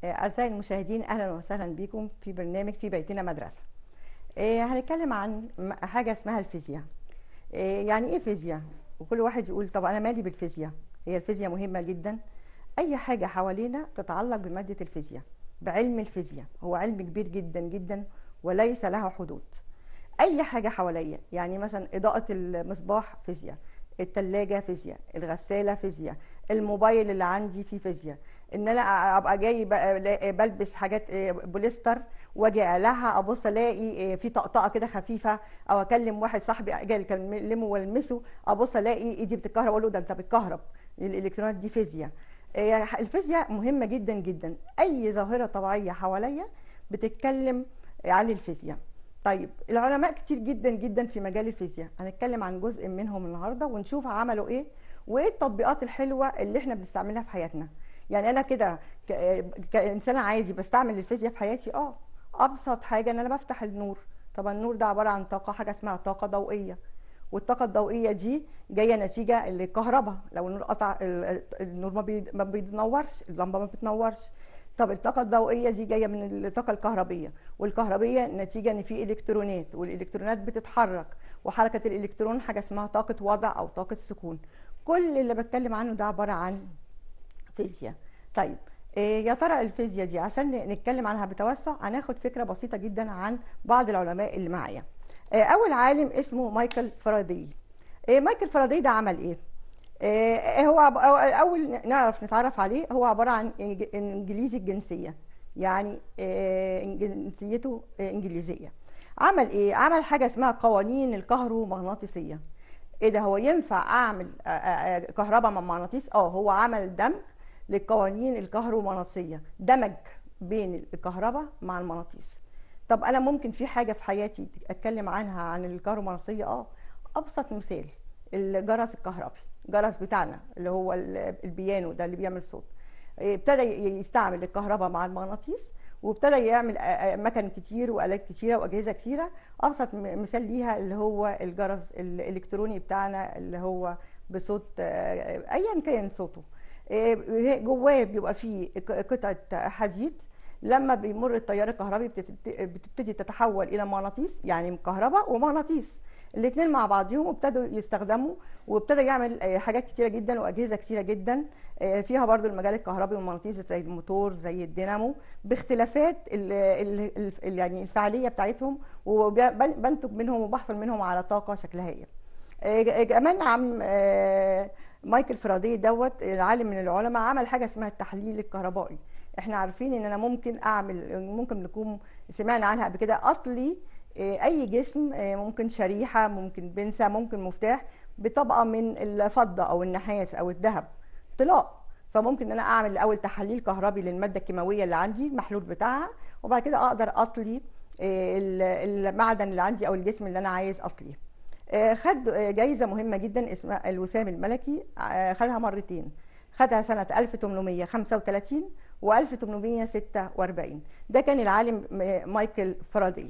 أعزائي المشاهدين أهلا وسهلا بكم في برنامج في بيتنا مدرسة آه، هنتكلم عن م- حاجة اسمها الفيزياء آه، يعني إيه فيزياء؟ وكل واحد يقول طب أنا مالي بالفيزياء هي الفيزياء مهمة جدا أي حاجة حوالينا تتعلق بمادة الفيزياء بعلم الفيزياء هو علم كبير جدا جدا وليس له حدود اي حاجه حواليا يعني مثلا اضاءه المصباح فيزياء التلاجة فيزياء الغسالة فيزياء الموبايل اللي عندي فيه فيزياء ان انا ابقى جاي بقى- بلبس حاجات آه، بوليستر واجي اقلعها ابص الاقي آه، في طقطقه كده خفيفه او اكلم واحد صاحبي جاي اكلمه والمسه ابص الاقي ايدي بتتكهرب اقول له ده انت بتكهرب الالكترونات دي فيزياء آه، الفيزياء مهمه جدا جدا اي ظاهره طبيعيه حواليا بتتكلم عن الفيزياء طيب العلماء كتير جدا جدا في مجال الفيزياء هنتكلم عن جزء منهم النهارده ونشوف عملوا ايه وايه التطبيقات الحلوه اللي احنا بنستعملها في حياتنا يعني انا كده ك- كانسان عادي بستعمل الفيزياء في حياتي اه ابسط حاجه ان انا بفتح النور طبعا النور ده عباره عن طاقه حاجه اسمها طاقه ضوئيه والطاقه الضوئيه دي جايه نتيجه للكهرباء لو النور قطع ال- النور ما بي- ما بينورش اللمبه ما بتنورش طب الطاقة الضوئية دي جاية من الطاقة الكهربية والكهربية نتيجة ان في الكترونات والالكترونات بتتحرك وحركة الالكترون حاجة اسمها طاقة وضع او طاقة سكون كل اللي بتكلم عنه ده عبارة عن فيزياء طيب إيه يا ترى الفيزياء دي عشان نتكلم عنها بتوسع هناخد فكرة بسيطة جدا عن بعض العلماء اللي معايا إيه اول عالم اسمه مايكل فاراداي إيه مايكل فاراداي ده عمل ايه آه، هو عب- أو- اول نعرف نتعرف عليه هو عباره عن إنج- انجليزي الجنسيه يعني آه، جنسيته آه، انجليزيه عمل ايه عمل حاجه اسمها قوانين الكهرومغناطيسيه ايه ده هو ينفع اعمل آه، آه، آه، كهرباء مع مغناطيس اه هو عمل دمج للقوانين الكهرومغناطيسيه دمج بين الكهرباء مع المغناطيس طب انا ممكن في حاجه في حياتي اتكلم عنها عن الكهرومغناطيسيه اه ابسط مثال الجرس الكهربي الجرس بتاعنا اللي هو ال- البيانو ده اللي بيعمل صوت إيه، ابتدى ي- يستعمل الكهرباء مع المغناطيس وابتدى يعمل آه، آه، مكن كتير والات كتيره واجهزه كتيره ابسط م- مثال ليها اللي هو الجرس الالكتروني بتاعنا اللي هو بصوت آه، ايا كان صوته إيه، جواه بيبقى فيه ق- قطعه حديد لما بيمر التيار الكهربي بتت- بتبتدي تتحول الى مغناطيس يعني كهرباء ومغناطيس الاثنين مع بعضهم وابتدوا يستخدموا وابتدى يعمل آه، حاجات كتيره جدا واجهزه كتيره جدا آه، فيها برضو المجال الكهربي والمغناطيس زي الموتور زي الدينامو باختلافات ال ال ال يعني الفعاليه بتاعتهم وبنتج منهم وبحصل منهم على طاقه شكلها ايه آه، كمان عم آه، مايكل فاراداي دوت العالم من العلماء عمل حاجه اسمها التحليل الكهربائي احنا عارفين ان انا ممكن اعمل ممكن نكون سمعنا عنها قبل كده اطلي آه، اي جسم آه، ممكن شريحه ممكن بنسه ممكن مفتاح بطبقه من الفضه او النحاس او الذهب طلاء فممكن ان انا اعمل الاول تحليل كهربي للماده الكيماويه اللي عندي المحلول بتاعها وبعد كده اقدر اطلي آه، ال- المعدن اللي عندي او الجسم اللي انا عايز اطليه آه، خد آه، جايزه مهمه جدا اسمها الوسام الملكي آه، خدها مرتين خدها سنه 1835 و 1846 ده كان العالم م- مايكل فاراداي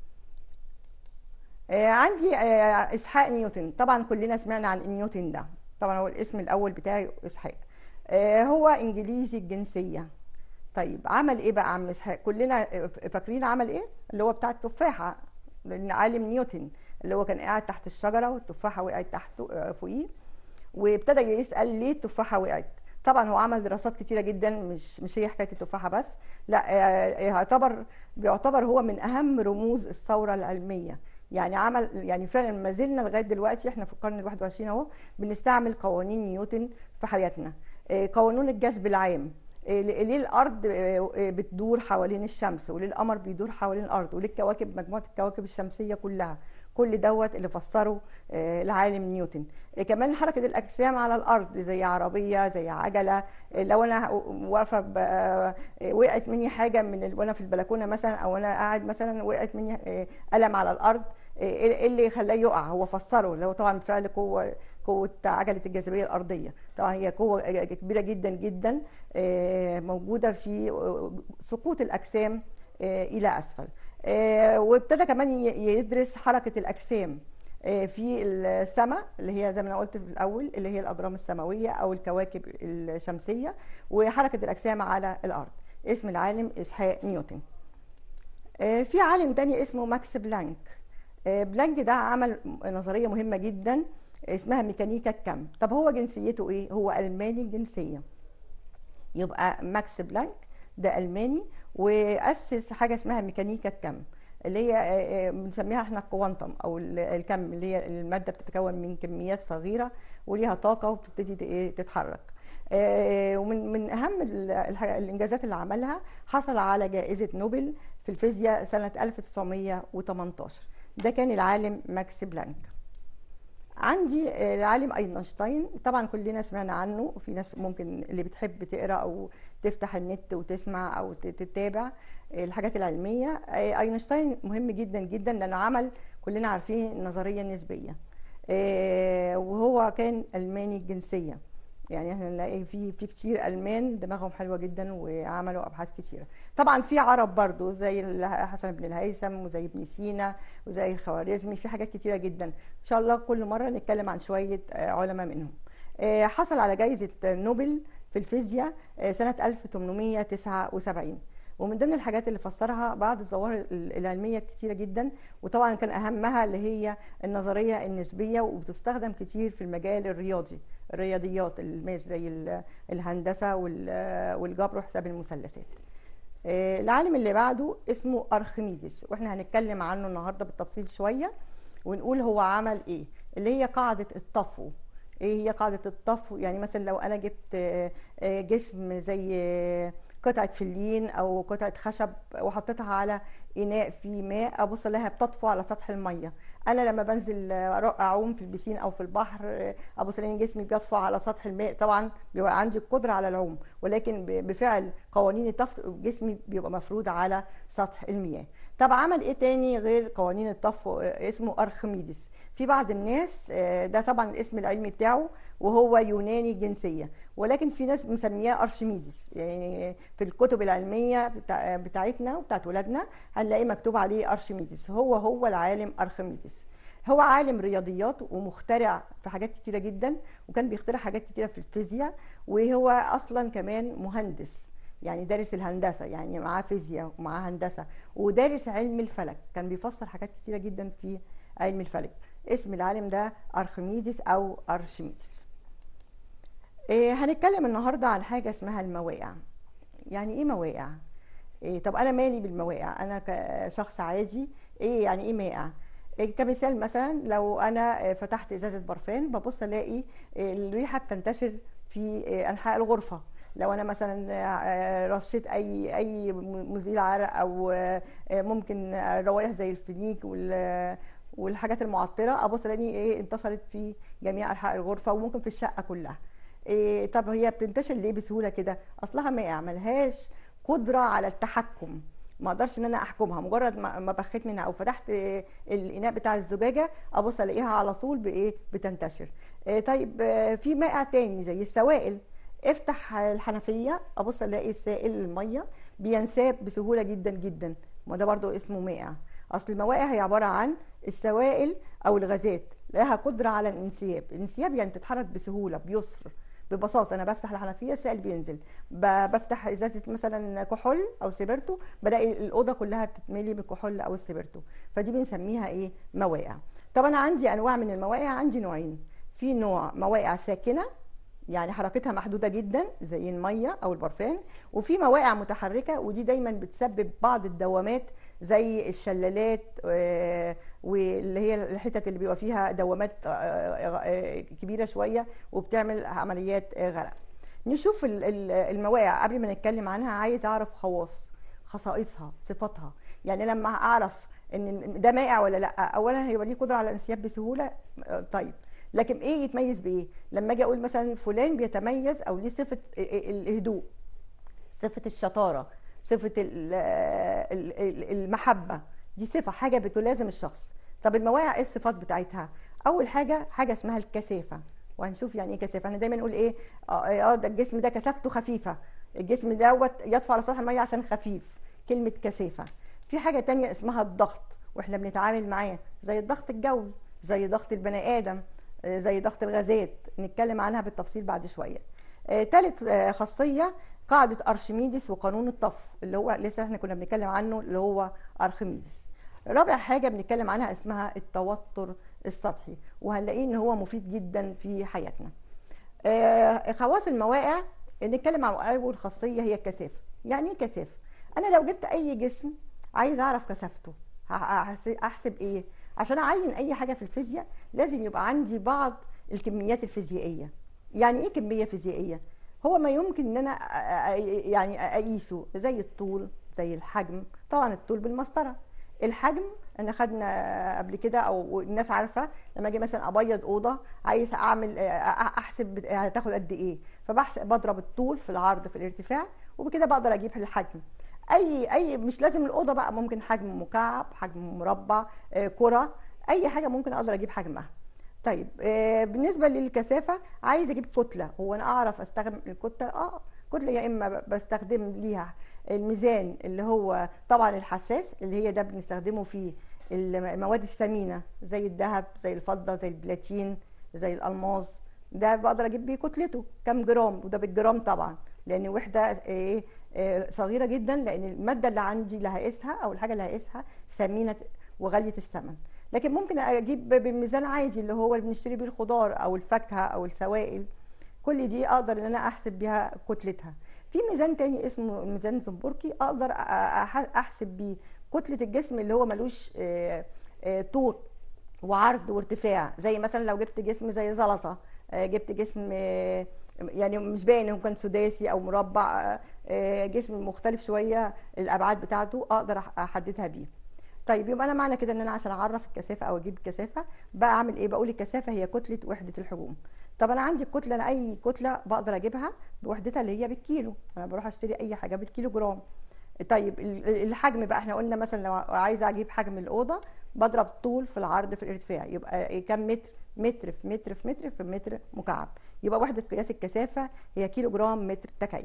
آه، عندي آه، اسحاق نيوتن طبعا كلنا سمعنا عن نيوتن ده طبعا هو الاسم الاول بتاعي اسحاق آه، هو انجليزي الجنسيه طيب عمل ايه بقى عم اسحاق كلنا آه، فاكرين عمل ايه اللي هو بتاع التفاحه لان عالم نيوتن اللي هو كان قاعد تحت الشجره والتفاحه وقعت تحت آه، فوقيه وابتدى يسال ليه التفاحه وقعت طبعا هو عمل دراسات كتيره جدا مش مش هي حكايه التفاحه بس لا آه، يعتبر بيعتبر هو من اهم رموز الثوره العلميه يعني عمل يعني فعلا ما زلنا لغايه دلوقتي احنا في القرن ال 21 اهو بنستعمل قوانين نيوتن في حياتنا آه، قانون الجذب العام آه، ليه الارض آه، آه، بتدور حوالين الشمس وليه القمر بيدور حوالين الارض وليه الكواكب مجموعه الكواكب الشمسيه كلها كل دوت اللي فسره آه، العالم نيوتن آه، كمان حركه الاجسام على الارض زي عربيه زي عجله آه، لو انا واقفه ب- آه، وقعت مني حاجه من ال- وانا في البلكونه مثلا او انا قاعد مثلا وقعت مني آه، قلم على الارض آه، ايه إيه اللي خلاه يقع هو فسره اللي هو طبعا بفعل قوه قوه عجله الجاذبيه الارضيه طبعا هي قوه كبيره جدا جدا آه، موجوده في آه، سقوط الاجسام آه، الى اسفل آه، وابتدى كمان ي- يدرس حركه الاجسام آه، في السماء اللي هي زي ما انا قلت في الاول اللي هي الاجرام السماويه او الكواكب الشمسيه وحركه الاجسام على الارض اسم العالم اسحاق نيوتن آه، في عالم تاني اسمه ماكس بلانك آه، بلانك ده عمل نظريه مهمه جدا اسمها ميكانيكا الكم طب هو جنسيته ايه هو الماني الجنسيه يبقى ماكس بلانك ده الماني واسس حاجه اسمها ميكانيكا الكم اللي هي آه، آه، بنسميها احنا الكوانتم او ال- الكم اللي هي الماده بتتكون من كميات صغيره وليها طاقه وبتبتدي ت- إيه تتحرك آه، ومن من اهم ال- الح- الانجازات اللي عملها حصل على جائزه نوبل في الفيزياء سنه 1918 ده كان العالم ماكس بلانك عندي آه، العالم اينشتاين طبعا كلنا سمعنا عنه وفي ناس ممكن اللي بتحب تقرا او تفتح النت وتسمع او ت- تتابع الحاجات العلميه آه، اينشتاين مهم جدا جدا لانه عمل كلنا عارفين النظريه النسبيه آه، وهو كان الماني الجنسيه يعني احنا نلاقي في في كتير المان دماغهم حلوه جدا وعملوا ابحاث كتيره طبعا في عرب برضو زي ال- حسن بن الهيثم وزي ابن سينا وزي الخوارزمي في حاجات كتيره جدا ان شاء الله كل مره نتكلم عن شويه آه، علماء منهم آه، حصل على جائزه نوبل في الفيزياء آه، سنه 1879 ومن ضمن الحاجات اللي فسرها بعض الظواهر ال- العلميه كتيره جدا وطبعا كان اهمها اللي هي النظريه النسبيه وبتستخدم كتير في المجال الرياضي الرياضيات الماس زي ال- الهندسه وال- والجبر وحساب المثلثات آه، العالم اللي بعده اسمه ارخميدس واحنا هنتكلم عنه النهارده بالتفصيل شويه ونقول هو عمل ايه اللي هي قاعده الطفو ايه هي قاعده الطفو يعني مثلا لو انا جبت آه، آه، جسم زي آه، قطعه فلين او قطعه خشب وحطيتها على اناء فيه ماء ابص الاقيها بتطفو على سطح الميه انا لما بنزل آه، اعوم في البسين او في البحر آه، ابص الاقي جسمي بيطفو على سطح الماء طبعا بيبقى عندي القدره على العوم ولكن ب- بفعل قوانين الطفو جسمي بيبقى مفروض على سطح المياه طب عمل ايه تاني غير قوانين الطفو آه، اسمه ارخميدس في بعض الناس آه، ده طبعا الاسم العلمي بتاعه وهو يوناني الجنسيه ولكن في ناس مسمياه ارشميدس يعني في الكتب العلميه بتاع بتاعتنا وبتاعت ولادنا هنلاقي مكتوب عليه ارشميدس هو هو العالم ارخميدس هو عالم رياضيات ومخترع في حاجات كتيره جدا وكان بيخترع حاجات كتيره في الفيزياء وهو اصلا كمان مهندس يعني دارس الهندسه يعني معاه فيزياء ومعاه هندسه ودارس علم الفلك كان بيفسر حاجات كتيره جدا في علم الفلك اسم العالم ده ارخميدس او ارشميدس إيه هنتكلم النهارده عن حاجه اسمها المواقع يعني ايه مواقع إيه طب انا مالي بالمواقع انا كشخص عادي ايه يعني ايه مائع إيه كمثال مثلا لو انا فتحت ازازه برفان ببص الاقي الريحه بتنتشر في انحاء الغرفه لو انا مثلا رشيت اي اي مزيل عرق او ممكن روايح زي الفينيك وال والحاجات المعطره ابص الاقي ايه انتشرت في جميع انحاء الغرفه وممكن في الشقه كلها إيه طب هي بتنتشر ليه بسهوله كده اصلها مائع ملهاش قدره على التحكم ما اقدرش ان انا احكمها مجرد ما بخيت منها او فتحت الاناء بتاع الزجاجه ابص الاقيها على طول بايه بتنتشر إيه طيب في مائع تاني زي السوائل افتح الحنفيه ابص الاقي السائل الميه بينساب بسهوله جدا جدا ما ده برضو اسمه مائع اصل المواقع هي عباره عن السوائل او الغازات لها قدره على الانسياب الانسياب يعني تتحرك بسهوله بيسر ببساطه انا بفتح الحنفيه السائل بينزل بفتح ازازه مثلا كحول او سيبرتو بلاقي الاوضه كلها بتتملي بالكحول او السيبرتو فدي بنسميها ايه مواقع طب انا عندي انواع من المواقع عندي نوعين في نوع مواقع ساكنه يعني حركتها محدوده جدا زي الميه او البرفان وفي مواقع متحركه ودي دايما بتسبب بعض الدوامات زي الشلالات واللي هي الحتت اللي بيبقى فيها دوامات كبيره شويه وبتعمل عمليات غرق نشوف المواقع قبل ما نتكلم عنها عايز اعرف خواص خصائصها صفاتها يعني لما اعرف ان ده مائع ولا لا اولا هيبقى ليه قدره على الانسياب بسهوله طيب لكن ايه يتميز بايه لما اجي اقول مثلا فلان بيتميز او ليه صفه الهدوء صفه الشطاره صفه المحبه دي صفه حاجه بتلازم الشخص طب المواقع ايه الصفات بتاعتها اول حاجه حاجه اسمها الكثافه وهنشوف يعني ايه كثافه احنا دايما نقول ايه اه ده الجسم ده كثافته خفيفه الجسم دوت يطفو على سطح الميه عشان خفيف كلمه كثافه في حاجه تانية اسمها الضغط واحنا بنتعامل معاه زي الضغط الجوي زي ضغط البني ادم زي ضغط الغازات نتكلم عنها بالتفصيل بعد شويه ثالث خاصيه قاعده ارشميدس وقانون الطف اللي هو لسه احنا كنا بنتكلم عنه اللي هو ارخميدس رابع حاجه بنتكلم عنها اسمها التوتر السطحي وهنلاقيه ان هو مفيد جدا في حياتنا آه، خواص المواقع نتكلم عن اول خاصيه هي الكثافه يعني ايه كثافه انا لو جبت اي جسم عايز اعرف كثافته هحس- احسب ايه عشان اعين اي حاجه في الفيزياء لازم يبقى عندي بعض الكميات الفيزيائيه يعني ايه كميه فيزيائيه هو ما يمكن ان انا أ- أ- يعني اقيسه زي الطول زي الحجم طبعا الطول بالمسطره الحجم انا خدنا قبل كده او الناس عارفه لما اجي مثلا ابيض اوضه عايز اعمل احسب هتاخد قد ايه فبحسب بضرب الطول في العرض في الارتفاع وبكده بقدر اجيب الحجم اي اي مش لازم الاوضه بقى ممكن حجم مكعب حجم مربع آه، كره اي حاجه ممكن اقدر اجيب حجمها طيب آه، بالنسبه للكثافه عايز اجيب كتله هو انا اعرف استخدم الكتله اه كتله يا اما ب- بستخدم ليها الميزان اللي هو طبعا الحساس اللي هي ده بنستخدمه في المواد الثمينه زي الذهب زي الفضه زي البلاتين زي الالماس ده بقدر اجيب بيه كتلته كام جرام وده بالجرام طبعا لان وحده ايه آه، صغيره جدا لان الماده اللي عندي اللي هقيسها او الحاجه اللي هقيسها ثمينه وغاليه الثمن لكن ممكن اجيب بميزان عادي اللي هو اللي بنشتري بيه الخضار او الفاكهه او السوائل كل دي اقدر ان انا احسب بيها كتلتها في ميزان تاني اسمه الميزان زنبركي اقدر أ- أح- احسب بيه كتله الجسم اللي هو ملوش آه، آه، طول وعرض وارتفاع زي مثلا لو جبت جسم زي زلطه آه، جبت جسم آه، يعني مش باين هو كان سداسي او مربع آه، آه، جسم مختلف شويه الابعاد بتاعته اقدر أح- احددها بيه طيب يبقى انا معنى كده ان انا عشان اعرف الكثافه او اجيب الكثافه بعمل ايه بقول الكثافه هي كتله وحده الحجوم طب انا عندي الكتله انا اي كتله بقدر اجيبها بوحدتها اللي هي بالكيلو انا بروح اشتري اي حاجه بالكيلو جرام طيب ال- ال- الحجم بقى احنا قلنا مثلا لو عايزه اجيب حجم الاوضه بضرب طول في العرض في الارتفاع يبقى كام متر متر في متر في متر في متر مكعب يبقى وحده قياس الكثافه هي كيلو جرام متر تكعيب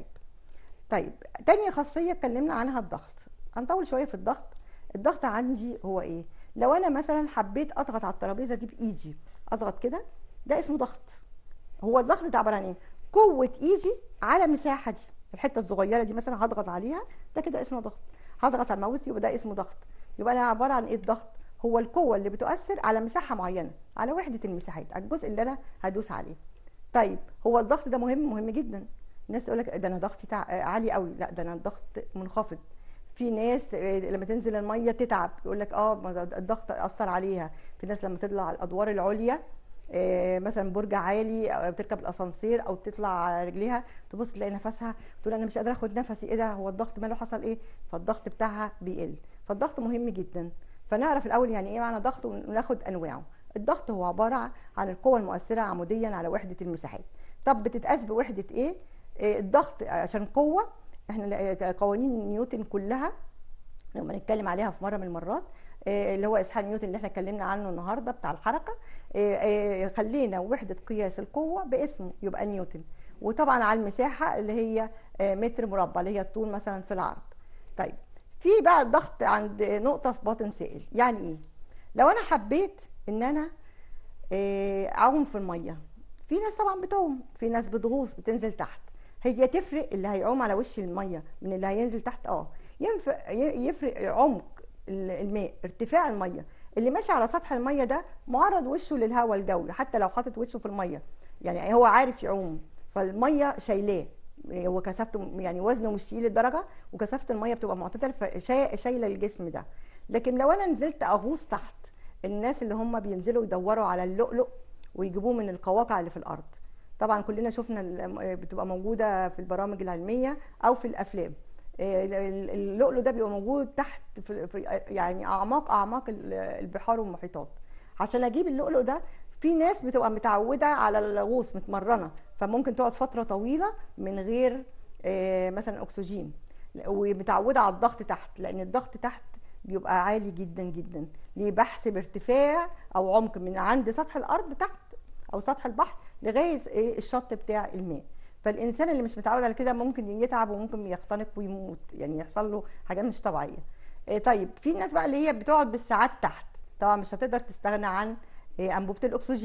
طيب تانية خاصية اتكلمنا عنها الضغط هنطول شوية في الضغط الضغط عندي هو ايه لو انا مثلا حبيت اضغط على الترابيزة دي بايدي اضغط كده ده اسمه ضغط هو الضغط ده عبارة عن ايه قوة ايدي على المساحة دي الحتة الصغيرة دي مثلا هضغط عليها ده كده اسمه ضغط هضغط على الماوس يبقى ده اسمه ضغط يبقى انا عبارة عن ايه الضغط هو القوة اللي بتؤثر على مساحة معينة على وحدة المساحات على الجزء اللي انا هدوس عليه طيب هو الضغط ده مهم مهم جدا الناس تقول لك ده انا ضغطي تع... عالي قوي لا ده انا الضغط منخفض في ناس آه، لما تنزل الميه تتعب يقول لك اه ما ده الضغط اثر عليها في ناس لما تطلع على الادوار العليا آه، مثلا برج عالي او تركب الاسانسير او تطلع على رجليها تبص تلاقي نفسها تقول انا مش قادره اخد نفسي ايه ده هو الضغط ماله حصل ايه فالضغط بتاعها بيقل فالضغط مهم جدا فنعرف الاول يعني ايه معنى ضغط وناخد انواعه الضغط هو عباره عن القوه المؤثره عموديا على وحده المساحات طب بتتقاس بوحده ايه إيه الضغط عشان قوه احنا قوانين نيوتن كلها لما نتكلم عليها في مره من المرات إيه اللي هو اسحاق نيوتن اللي احنا اتكلمنا عنه النهارده بتاع الحركه إيه إيه خلينا وحده قياس القوه باسمه يبقى نيوتن وطبعا على المساحه اللي هي آه، متر مربع اللي هي الطول مثلا في العرض طيب في بقى الضغط عند نقطه في باطن سائل يعني ايه لو انا حبيت ان انا آه، اعوم في الميه في ناس طبعا بتعوم في ناس بتغوص بتنزل تحت هي تفرق اللي هيعوم على وش الميه من اللي هينزل تحت اه ينفع ي- يفرق عمق ال- الماء ارتفاع الميه اللي ماشي على سطح الميه ده معرض وشه للهواء الجوي حتى لو حاطط وشه في الميه يعني هو عارف يعوم فالميه شايلاه هو كثافته يعني وزنه مش تقيل الدرجه وكثافه الميه بتبقى معتدله فشايله الجسم ده لكن لو انا نزلت اغوص تحت الناس اللي هم بينزلوا يدوروا على اللؤلؤ ويجيبوه من القواقع اللي في الارض طبعا كلنا شفنا ال- بتبقى موجوده في البرامج العلميه او في الافلام ال- ال- اللؤلؤ ده بيبقى موجود تحت في في يعني اعماق اعماق ال- البحار والمحيطات عشان اجيب اللؤلؤ ده في ناس بتبقى متعوده على الغوص متمرنه فممكن تقعد فتره طويله من غير آه، مثلا اكسجين ومتعوده على الضغط تحت لان الضغط تحت بيبقى عالي جدا جدا ليه بحسب ارتفاع او عمق من عند سطح الارض تحت او سطح البحر لغايه ايه الشط بتاع الماء فالانسان اللي مش متعود على كده ممكن يتعب وممكن يختنق ويموت يعني يحصل له حاجات مش طبيعيه إيه طيب في ناس بقى اللي هي بتقعد بالساعات تحت طبعا مش هتقدر تستغنى عن إيه انبوبه الاكسجين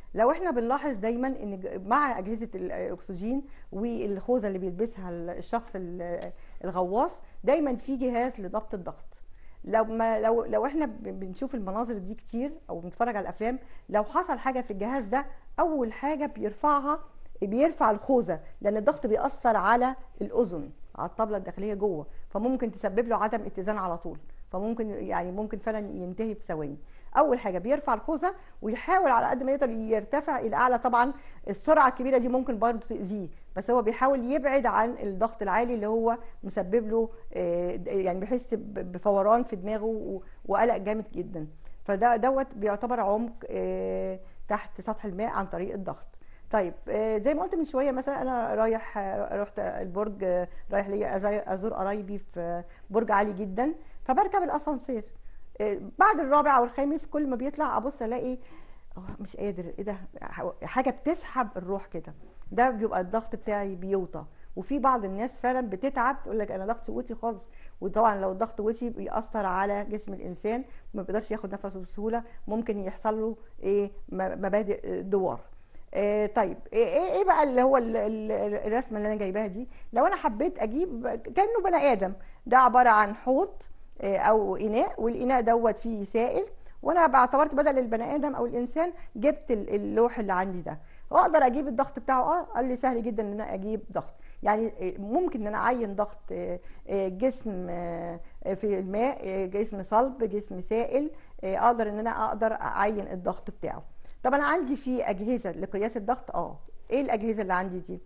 لو احنا بنلاحظ دايما ان ج- مع اجهزه الاكسجين والخوذه اللي بيلبسها الشخص ال- الغواص دايما في جهاز لضبط الضغط لو ما لو لو احنا ب- بنشوف المناظر دي كتير او بنتفرج على الافلام لو حصل حاجه في الجهاز ده اول حاجه بيرفعها بيرفع الخوذه لان الضغط بيأثر على الاذن على الطبله الداخليه جوه فممكن تسبب له عدم اتزان على طول فممكن يعني ممكن فعلا ينتهي في ثواني اول حاجه بيرفع الخوذه ويحاول على قد ما يقدر يرتفع الى اعلى طبعا السرعه الكبيره دي ممكن برضه تاذيه بس هو بيحاول يبعد عن الضغط العالي اللي هو مسبب له آه، يعني بيحس ب- بفوران في دماغه و- وقلق جامد جدا فده دوت بيعتبر عمق آه، تحت سطح الماء عن طريق الضغط طيب آه، زي ما قلت من شويه مثلا انا رايح آه، رحت البرج آه، رايح ليا أزا- ازور قرايبي في برج عالي جدا فبركب الاسانسير آه، بعد الرابع او الخامس كل ما بيطلع ابص الاقي آه، مش قادر ايه ده حاجه بتسحب الروح كده ده بيبقى الضغط بتاعي بيوطى وفي بعض الناس فعلا بتتعب تقول لك انا ضغطي وطي خالص وطبعا لو الضغط وطي بيأثر على جسم الانسان وما بيقدرش ياخد نفسه بسهوله ممكن يحصل له ايه م- مبادئ دوار آه طيب ايه ايه إيه بقى اللي هو ال- ال- الرسمه اللي انا جايباها دي لو انا حبيت اجيب كانه بني ادم ده عباره عن حوض آه، او اناء والاناء دوت فيه سائل وانا بعتبرت بدل البني ادم او الانسان جبت ال- اللوح اللي عندي ده واقدر اجيب الضغط بتاعه اه قال لي سهل جدا ان انا اجيب ضغط يعني آه، ممكن ان انا اعين ضغط آه، آه، جسم آه، آه، في الماء آه، جسم صلب جسم سائل آه، اقدر ان انا اقدر اعين الضغط بتاعه طب انا عندي في اجهزه لقياس الضغط اه ايه الاجهزه اللي عندي دي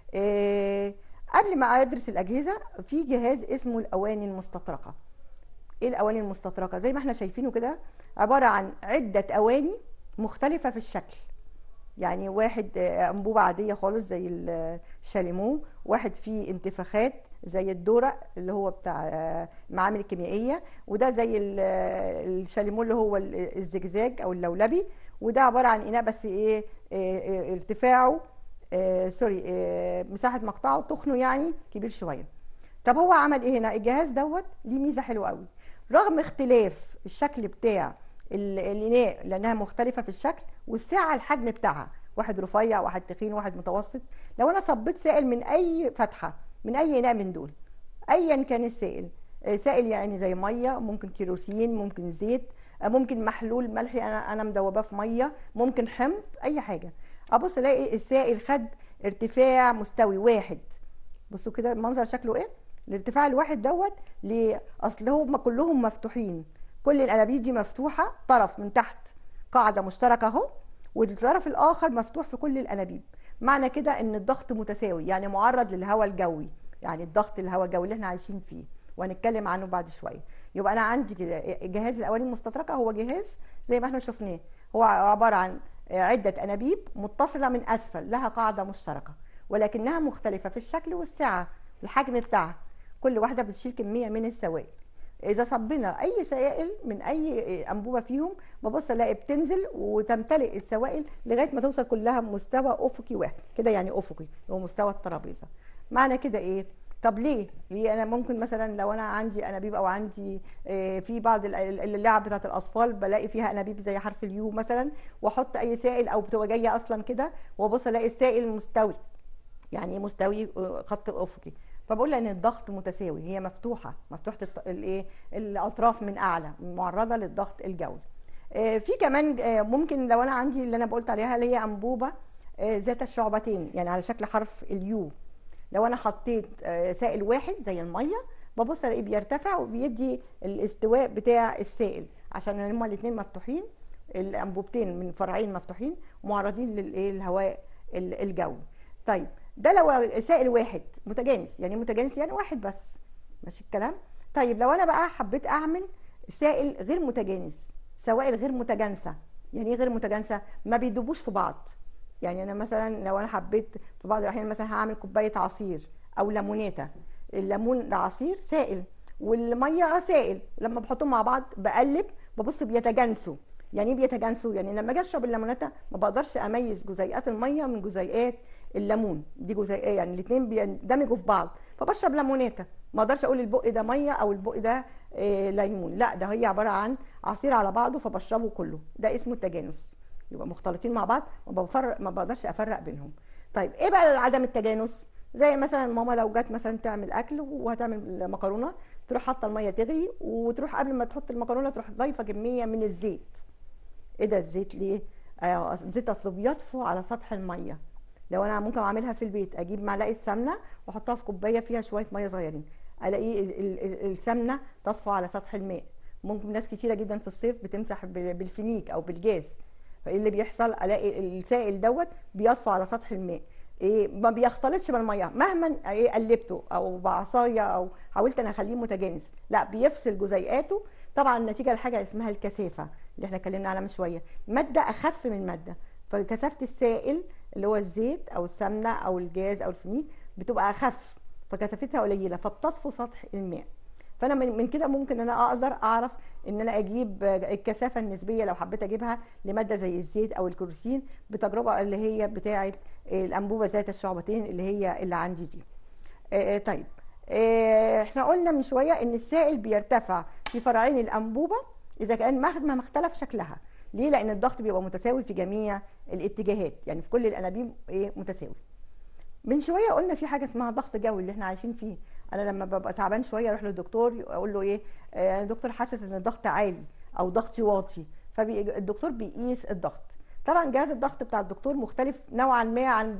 آه، قبل ما ادرس الاجهزه في جهاز اسمه الاواني المستطرقه ايه الاواني المستطرقه زي ما احنا شايفينه كده عباره عن عده اواني مختلفه في الشكل يعني واحد آه، انبوبه عاديه خالص زي ال- الشاليمو واحد فيه انتفاخات زي الدورق اللي هو بتاع آه، المعامل الكيميائيه وده زي ال- آه، الشاليمو اللي هو ال- الزجزاج او اللولبي وده عباره عن اناء بس ايه آه، آه، ارتفاعه آه، سوري آه، مساحه مقطعه تخنه يعني كبير شويه طب هو عمل ايه هنا الجهاز دوت ليه ميزه حلوه قوي رغم اختلاف الشكل بتاع ال- الاناء لانها مختلفه في الشكل والسعه الحجم بتاعها واحد رفيع واحد تخين واحد متوسط لو انا صبيت سائل من اي فتحه من اي اناء من دول ايا كان السائل آه، سائل يعني زي ميه ممكن كيروسين ممكن زيت آه، ممكن محلول ملحي انا انا مدوباه في ميه ممكن حمض اي حاجه ابص الاقي السائل خد ارتفاع مستوي واحد بصوا كده المنظر شكله ايه الارتفاع الواحد دوت ليه اصل هم كلهم مفتوحين كل الانابيب دي مفتوحه طرف من تحت قاعده مشتركه اهو والطرف الاخر مفتوح في كل الانابيب معنى كده ان الضغط متساوي يعني معرض للهواء الجوي يعني الضغط الهواء الجوي اللي احنا عايشين فيه وهنتكلم عنه بعد شويه يبقى انا عندي كده جهاز الاواني المستطرقه هو جهاز زي ما احنا شفناه هو عباره عن عده انابيب متصله من اسفل لها قاعده مشتركه ولكنها مختلفه في الشكل والسعه الحجم بتاعها كل واحده بتشيل كميه من السوائل اذا صبينا اي سائل من اي انبوبه فيهم ببص الاقي بتنزل وتمتلئ السوائل لغايه ما توصل كلها مستوى افقي واحد كده يعني افقي هو مستوى الترابيزه معنى كده ايه طب ليه؟ ليه انا ممكن مثلا لو انا عندي انابيب او عندي آه، في بعض ال- ال- اللعب بتاعت الاطفال بلاقي فيها انابيب زي حرف اليو مثلا واحط اي سائل او بتبقى جايه اصلا كده وابص الاقي السائل مستوي يعني إيه مستوي آه، خط افقي فبقول لان الضغط متساوي هي مفتوحه مفتوحه الط- الايه الاطراف من اعلى معرضه للضغط الجوي آه، في كمان آه، ممكن لو انا عندي اللي انا قلت عليها اللي هي انبوبه آه، ذات الشعبتين يعني على شكل حرف اليو لو انا حطيت آه، سائل واحد زي الميه ببص الاقيه بيرتفع وبيدي الاستواء بتاع السائل عشان هما الاثنين مفتوحين الانبوبتين من فرعين مفتوحين معرضين للايه الهواء ال- الجوي طيب ده لو سائل واحد متجانس يعني متجانس يعني واحد بس ماشي الكلام طيب لو انا بقى حبيت اعمل سائل غير متجانس سوائل غير متجانسه يعني ايه غير متجانسه ما بيدوبوش في بعض يعني انا مثلا لو انا حبيت في بعض الاحيان مثلا هعمل كوبايه عصير او ليموناته الليمون ده عصير سائل والميه سائل لما بحطهم مع بعض بقلب ببص بيتجانسوا يعني ايه بيتجانسوا يعني لما اجي اشرب الليموناته ما بقدرش اميز جزيئات الميه من جزيئات الليمون دي جزيئيه يعني الاثنين بيندمجوا في بعض فبشرب ليموناته ما اقدرش اقول البق ده ميه او البق ده آه، ليمون لا ده هي عباره عن عصير على بعضه فبشربه كله ده اسمه التجانس يبقى مختلطين مع بعض ما بفرق ما بقدرش افرق بينهم طيب ايه بقى عدم التجانس زي مثلا ماما لو جت مثلا تعمل اكل وهتعمل مكرونه تروح حاطه الميه تغلي وتروح قبل ما تحط المكرونه تروح ضايفه كميه من الزيت ايه ده الزيت ليه آه الزيت اصله بيطفو على سطح الميه لو انا ممكن اعملها في البيت اجيب معلقه سمنه واحطها في كوبايه فيها شويه ميه صغيرين الاقي السمنه تطفو على سطح الماء ممكن ناس كتيره جدا في الصيف بتمسح بالفينيك او بالجاز فايه اللي بيحصل الاقي السائل دوت بيطفو على سطح الماء ايه ما بيختلطش بالميه مهما ايه قلبته او بعصايه او حاولت انا اخليه متجانس لا بيفصل جزيئاته طبعا نتيجه لحاجه اسمها الكثافه اللي احنا اتكلمنا عنها من شويه ماده اخف من ماده فكثافه السائل اللي هو الزيت او السمنه او الجاز او الفينيك بتبقى اخف فكثافتها قليله فبتطفو سطح الماء فانا من, من كده ممكن ان انا اقدر اعرف ان انا اجيب الكثافه النسبيه لو حبيت اجيبها لماده زي الزيت او الكروسين بتجربه اللي هي بتاعه الانبوبه ذات الشعبتين اللي هي اللي عندي دي آه طيب آه احنا قلنا من شويه ان السائل بيرتفع في فرعين الانبوبه اذا كان مهما ما اختلف شكلها ليه لان الضغط بيبقى متساوي في جميع الاتجاهات يعني في كل الانابيب ايه متساوي من شويه قلنا في حاجه اسمها ضغط جوي اللي احنا عايشين فيه انا لما ببقى تعبان شويه اروح للدكتور اقول له ايه آه دكتور حاسس ان الضغط عالي او ضغطي واطي فالدكتور بيقيس الضغط طبعا جهاز الضغط بتاع الدكتور مختلف نوعا ما عن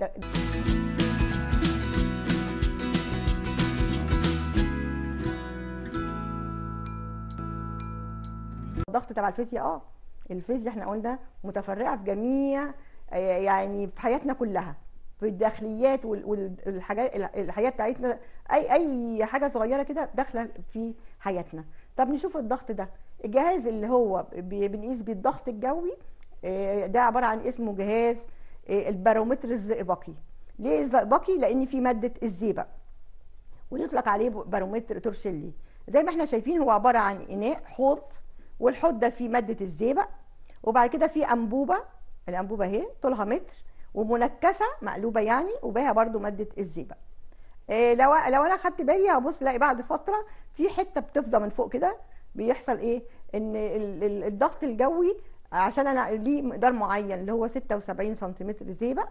الضغط تبع الفيزياء اه الفيزياء احنا قلنا متفرعه في جميع يعني في حياتنا كلها في الداخليات والحاجات الحياه بتاعتنا اي اي حاجه صغيره كده داخله في حياتنا طب نشوف الضغط ده الجهاز اللي هو بنقيس بيه الضغط الجوي ده عباره عن اسمه جهاز البارومتر الزئبقي ليه الزئبقي لان في ماده الزئبق ويطلق عليه بارومتر تورشيلي زي ما احنا شايفين هو عباره عن اناء حوض والحوض ده فيه ماده الزئبق وبعد كده في انبوبه الانبوبه اهي طولها متر ومنكسه مقلوبه يعني وبها برده ماده الزئبق إيه لو لو انا خدت بالي هبص الاقي بعد فتره في حته بتفضى من فوق كده بيحصل ايه ان الضغط الجوي عشان انا ليه مقدار معين اللي هو 76 سنتيمتر زئبق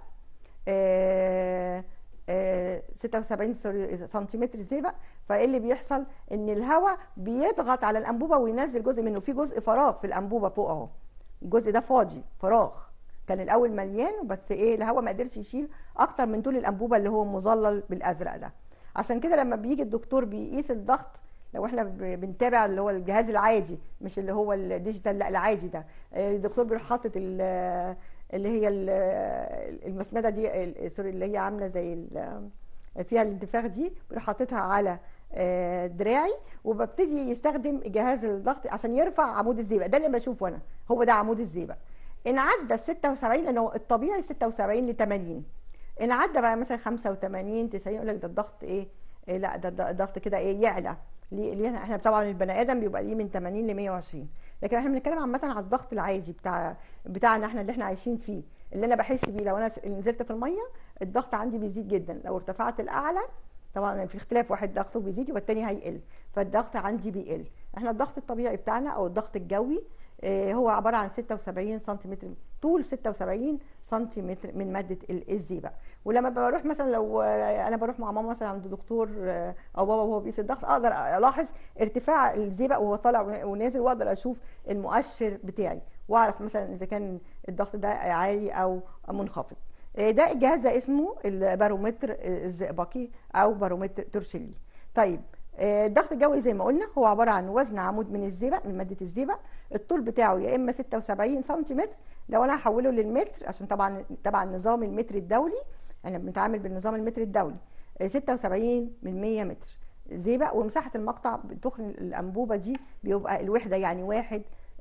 آه آه 76 سنتيمتر زئبق فايه اللي بيحصل ان الهواء بيضغط على الانبوبه وينزل جزء منه في جزء فراغ في الانبوبه فوق اهو الجزء ده فاضي فراغ كان الاول مليان بس ايه الهواء ما قدرش يشيل اكتر من طول الانبوبه اللي هو مظلل بالازرق ده عشان كده لما بيجي الدكتور بيقيس الضغط لو احنا بنتابع اللي هو الجهاز العادي مش اللي هو الديجيتال لا العادي ده الدكتور بيروح حاطط اللي هي المسنده دي سوري اللي هي عامله زي فيها الانتفاخ دي بيروح حاططها على دراعي وببتدي يستخدم جهاز الضغط عشان يرفع عمود الزئبق ده اللي بشوفه انا هو ده عمود الزئبق ان عدى ال 76 لانه الطبيعي 76 ل 80 ان عدى بقى مثلا 85 90 يقول لك ده الضغط ايه, إيه لا ده الضغط كده ايه يعلى ليه احنا طبعا البني ادم بيبقى ليه من 80 ل 120 لكن احنا بنتكلم عامه على الضغط العادي بتاع بتاعنا احنا اللي احنا عايشين فيه اللي انا بحس بيه لو انا نزلت في الميه الضغط عندي بيزيد جدا لو ارتفعت الاعلى طبعا في اختلاف واحد ضغطه بيزيد والتاني هيقل فالضغط عندي بيقل احنا الضغط الطبيعي بتاعنا او الضغط الجوي هو عباره عن 76 سنتيمتر طول 76 سنتيمتر من ماده الزئبق ولما بروح مثلا لو انا بروح مع ماما مثلا عند دكتور او بابا وهو بيقيس الضغط اقدر الاحظ ارتفاع الزئبق وهو طالع ونازل واقدر اشوف المؤشر بتاعي واعرف مثلا اذا كان الضغط ده عالي او منخفض ده الجهاز ده اسمه البارومتر الزئبقي او بارومتر تورشيلي طيب الضغط الجوي زي ما قلنا هو عباره عن وزن عمود من الزئبق من ماده الزئبق الطول بتاعه يا اما 76 سنتيمتر لو انا هحوله للمتر عشان طبعا تبع النظام المتر الدولي احنا بنتعامل بالنظام المتر الدولي 76 من 100 متر زئبق ومساحه المقطع تخن الانبوبه دي بيبقى الوحده يعني واحد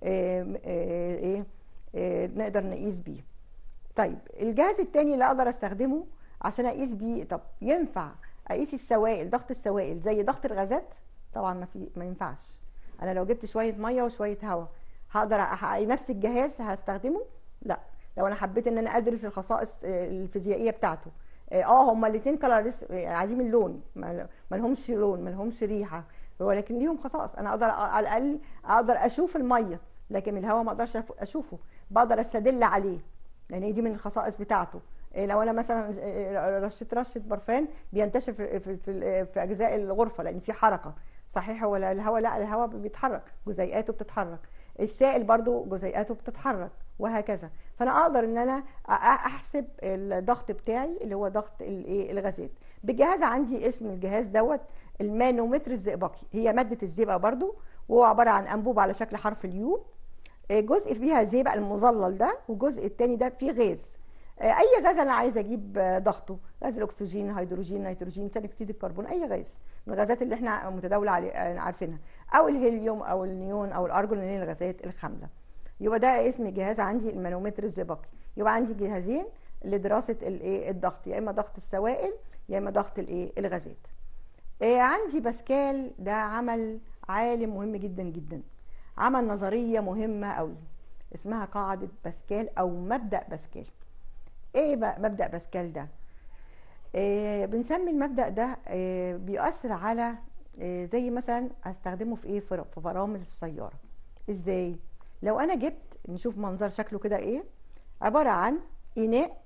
ايه نقدر نقيس بيه طيب الجهاز التاني اللي اقدر استخدمه عشان اقيس بيه طب ينفع اقيس السوائل ضغط السوائل زي ضغط الغازات طبعا ما في ما ينفعش انا لو جبت شويه ميه وشويه هواء هقدر نفس الجهاز هستخدمه لا لو انا حبيت ان انا ادرس الخصائص الفيزيائيه بتاعته اه هما الاثنين كلاريس عديم اللون ما لهمش لون ما لهمش ريحه ولكن ليهم خصائص انا اقدر على الاقل اقدر اشوف الميه لكن الهواء ما اقدرش اشوفه بقدر استدل عليه يعني دي من الخصائص بتاعته إيه لو انا مثلا إيه رشيت رشه برفان بينتشر في في في, في اجزاء الغرفه لان في حركه صحيح ولا الهواء لا الهواء بيتحرك جزيئاته بتتحرك السائل برضو جزيئاته بتتحرك وهكذا فانا اقدر ان انا احسب الضغط بتاعي اللي هو ضغط الايه الغازات بجهاز عندي اسم الجهاز دوت المانومتر الزئبقي هي ماده الزئبق برضو وهو عباره عن انبوب على شكل حرف اليو جزء فيها زئبق المظلل ده والجزء الثاني ده فيه غاز اي غاز انا عايزه اجيب ضغطه غاز الاكسجين هيدروجين نيتروجين ثاني اكسيد الكربون اي غاز من الغازات اللي احنا متداوله عليه عارفينها او الهيليوم او النيون او الارجون اللي هي الغازات الخامله يبقى ده اسم جهاز عندي المانومتر الزئبقي يبقى عندي جهازين لدراسه الايه الضغط يا اما ضغط السوائل يا اما ضغط الايه الغازات إيه عندي باسكال ده عمل عالم مهم جدا جدا عمل نظريه مهمه قوي اسمها قاعده باسكال او مبدا باسكال ايه بقى مبدا باسكال ده إيه بنسمي المبدا ده إيه بيؤثر على إيه زي مثلا استخدمه في ايه في فرامل السياره ازاي لو انا جبت نشوف منظر شكله كده ايه عباره عن اناء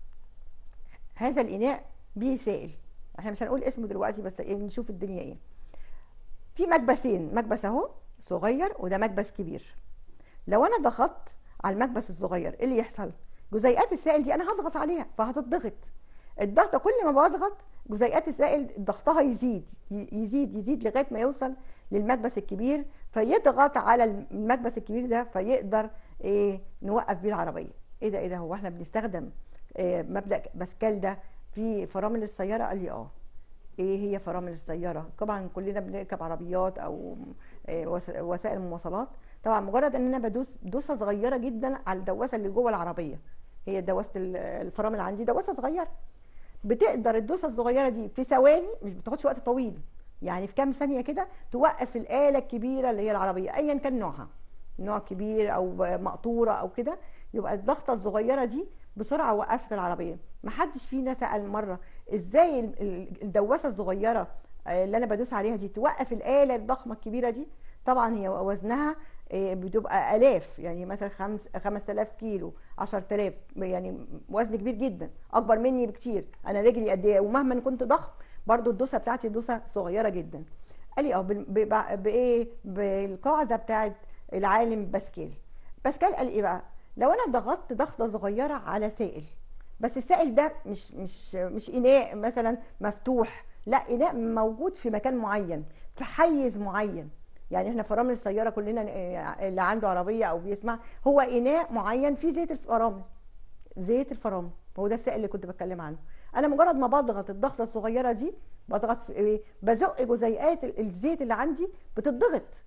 هذا الاناء بيه سائل احنا مش هنقول اسمه دلوقتي بس ايه نشوف الدنيا ايه في مكبسين مكبس اهو صغير وده مكبس كبير لو انا ضغطت على المكبس الصغير ايه اللي يحصل جزيئات السائل دي انا هضغط عليها فهتضغط الضغط كل ما بضغط جزيئات السائل ضغطها يزيد يزيد يزيد لغايه ما يوصل للمكبس الكبير فيضغط على المكبس الكبير ده فيقدر ايه نوقف بيه العربيه ايه ده ايه ده هو احنا بنستخدم إيه مبدا باسكال ده في فرامل السياره قال لي اه ايه هي فرامل السياره طبعا كلنا بنركب عربيات او إيه وسائل المواصلات طبعا مجرد ان انا بدوس دوسه صغيره جدا على الدواسه اللي جوه العربيه هي دواسه الفرامل عندي دواسه صغيره بتقدر الدوسه الصغيره دي في ثواني مش بتاخدش وقت طويل يعني في كام ثانيه كده توقف الاله الكبيره اللي هي العربيه ايا كان نوعها نوع كبير او مقطوره او كده يبقى الضغطه الصغيره دي بسرعه وقفت العربيه محدش فينا سال مره ازاي الدواسه الصغيره اللي انا بدوس عليها دي توقف الاله الضخمه الكبيره دي طبعا هي وزنها بتبقى الاف يعني مثلا خمس 5000 كيلو 10000 يعني وزن كبير جدا اكبر مني بكتير انا رجلي قد ايه ومهما كنت ضخم برضو الدوسه بتاعتي دوسه صغيره جدا قال لي اه بايه بالقاعده بتاعت العالم باسكال باسكال قال ايه بقى لو انا ضغطت ضغطه صغيره على سائل بس السائل ده مش مش مش اناء مثلا مفتوح لا اناء موجود في مكان معين في حيز معين يعني احنا فرامل السياره كلنا اللي عنده عربيه او بيسمع هو اناء معين فيه زيت الفرامل زيت الفرامل هو ده السائل اللي كنت بتكلم عنه انا مجرد ما بضغط الضغطه الصغيره دي بضغط في ايه بزق جزيئات الزيت اللي عندي بتضغط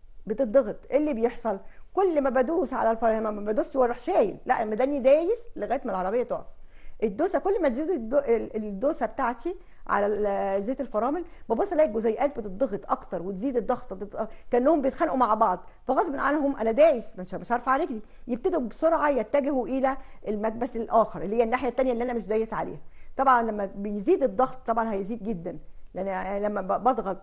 بتضغط ايه اللي بيحصل كل ما بدوس على الفرامل ما بدوسش واروح شايل لا المدني دايس لغايه ما العربيه تقف الدوسه كل ما تزيد الدوسه بتاعتي على زيت الفرامل ببص الاقي الجزيئات بتضغط اكتر وتزيد الضغط كانهم بيتخانقوا مع بعض فغصب عنهم انا دايس مش مش عارفه على رجلي يبتدوا بسرعه يتجهوا الى المكبس الاخر اللي هي الناحيه الثانيه اللي انا مش دايس عليها طبعا لما بيزيد الضغط طبعا هيزيد جدا لان لما بضغط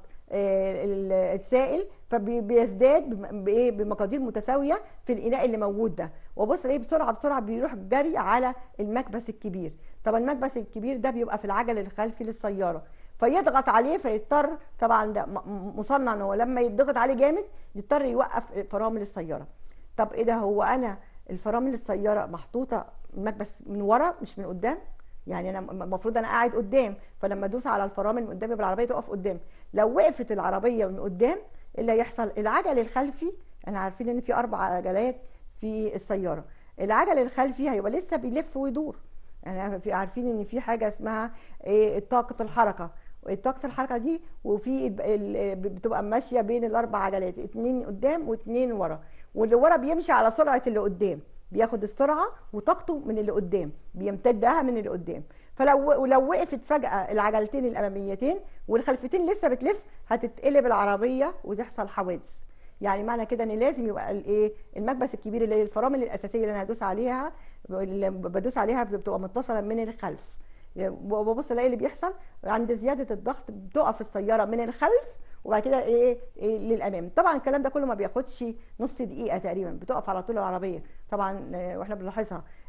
السائل فبيزداد بايه بمقادير متساويه في الاناء اللي موجود ده وبص الاقيه بسرعه بسرعه بيروح جري على المكبس الكبير طبعا المكبس الكبير ده بيبقى في العجل الخلفي للسياره فيضغط عليه فيضطر طبعا ده مصنع ان هو لما يضغط عليه جامد يضطر يوقف فرامل السياره طب ايه ده هو انا الفرامل السياره محطوطه المكبس من ورا مش من قدام يعني انا المفروض انا قاعد قدام فلما ادوس على الفرامل من قدام يبقى العربيه تقف قدام لو وقفت العربيه من قدام ايه اللي هيحصل العجل الخلفي احنا عارفين ان في اربع عجلات في السياره العجل الخلفي هيبقى لسه بيلف ويدور يعني في عارفين ان في حاجه اسمها ايه طاقه الحركه طاقه الحركه دي وفي بتبقى ماشيه بين الاربع عجلات اتنين قدام واتنين ورا واللي ورا بيمشي على سرعه اللي قدام بياخد السرعه وطاقته من اللي قدام بيمتدها من اللي قدام فلو لو وقفت فجاه العجلتين الاماميتين والخلفتين لسه بتلف هتتقلب العربيه وتحصل حوادث يعني معنى كده ان لازم يبقى الايه المكبس الكبير اللي هي الفرامل الاساسيه اللي انا هدوس عليها اللي بدوس عليها بتبقى متصله من الخلف وببص الاقي اللي بيحصل عند زياده الضغط بتقف السياره من الخلف وبعد كده إيه, ايه للامام طبعا الكلام ده كله ما بياخدش نص دقيقه تقريبا بتقف على طول العربيه طبعا واحنا بنلاحظها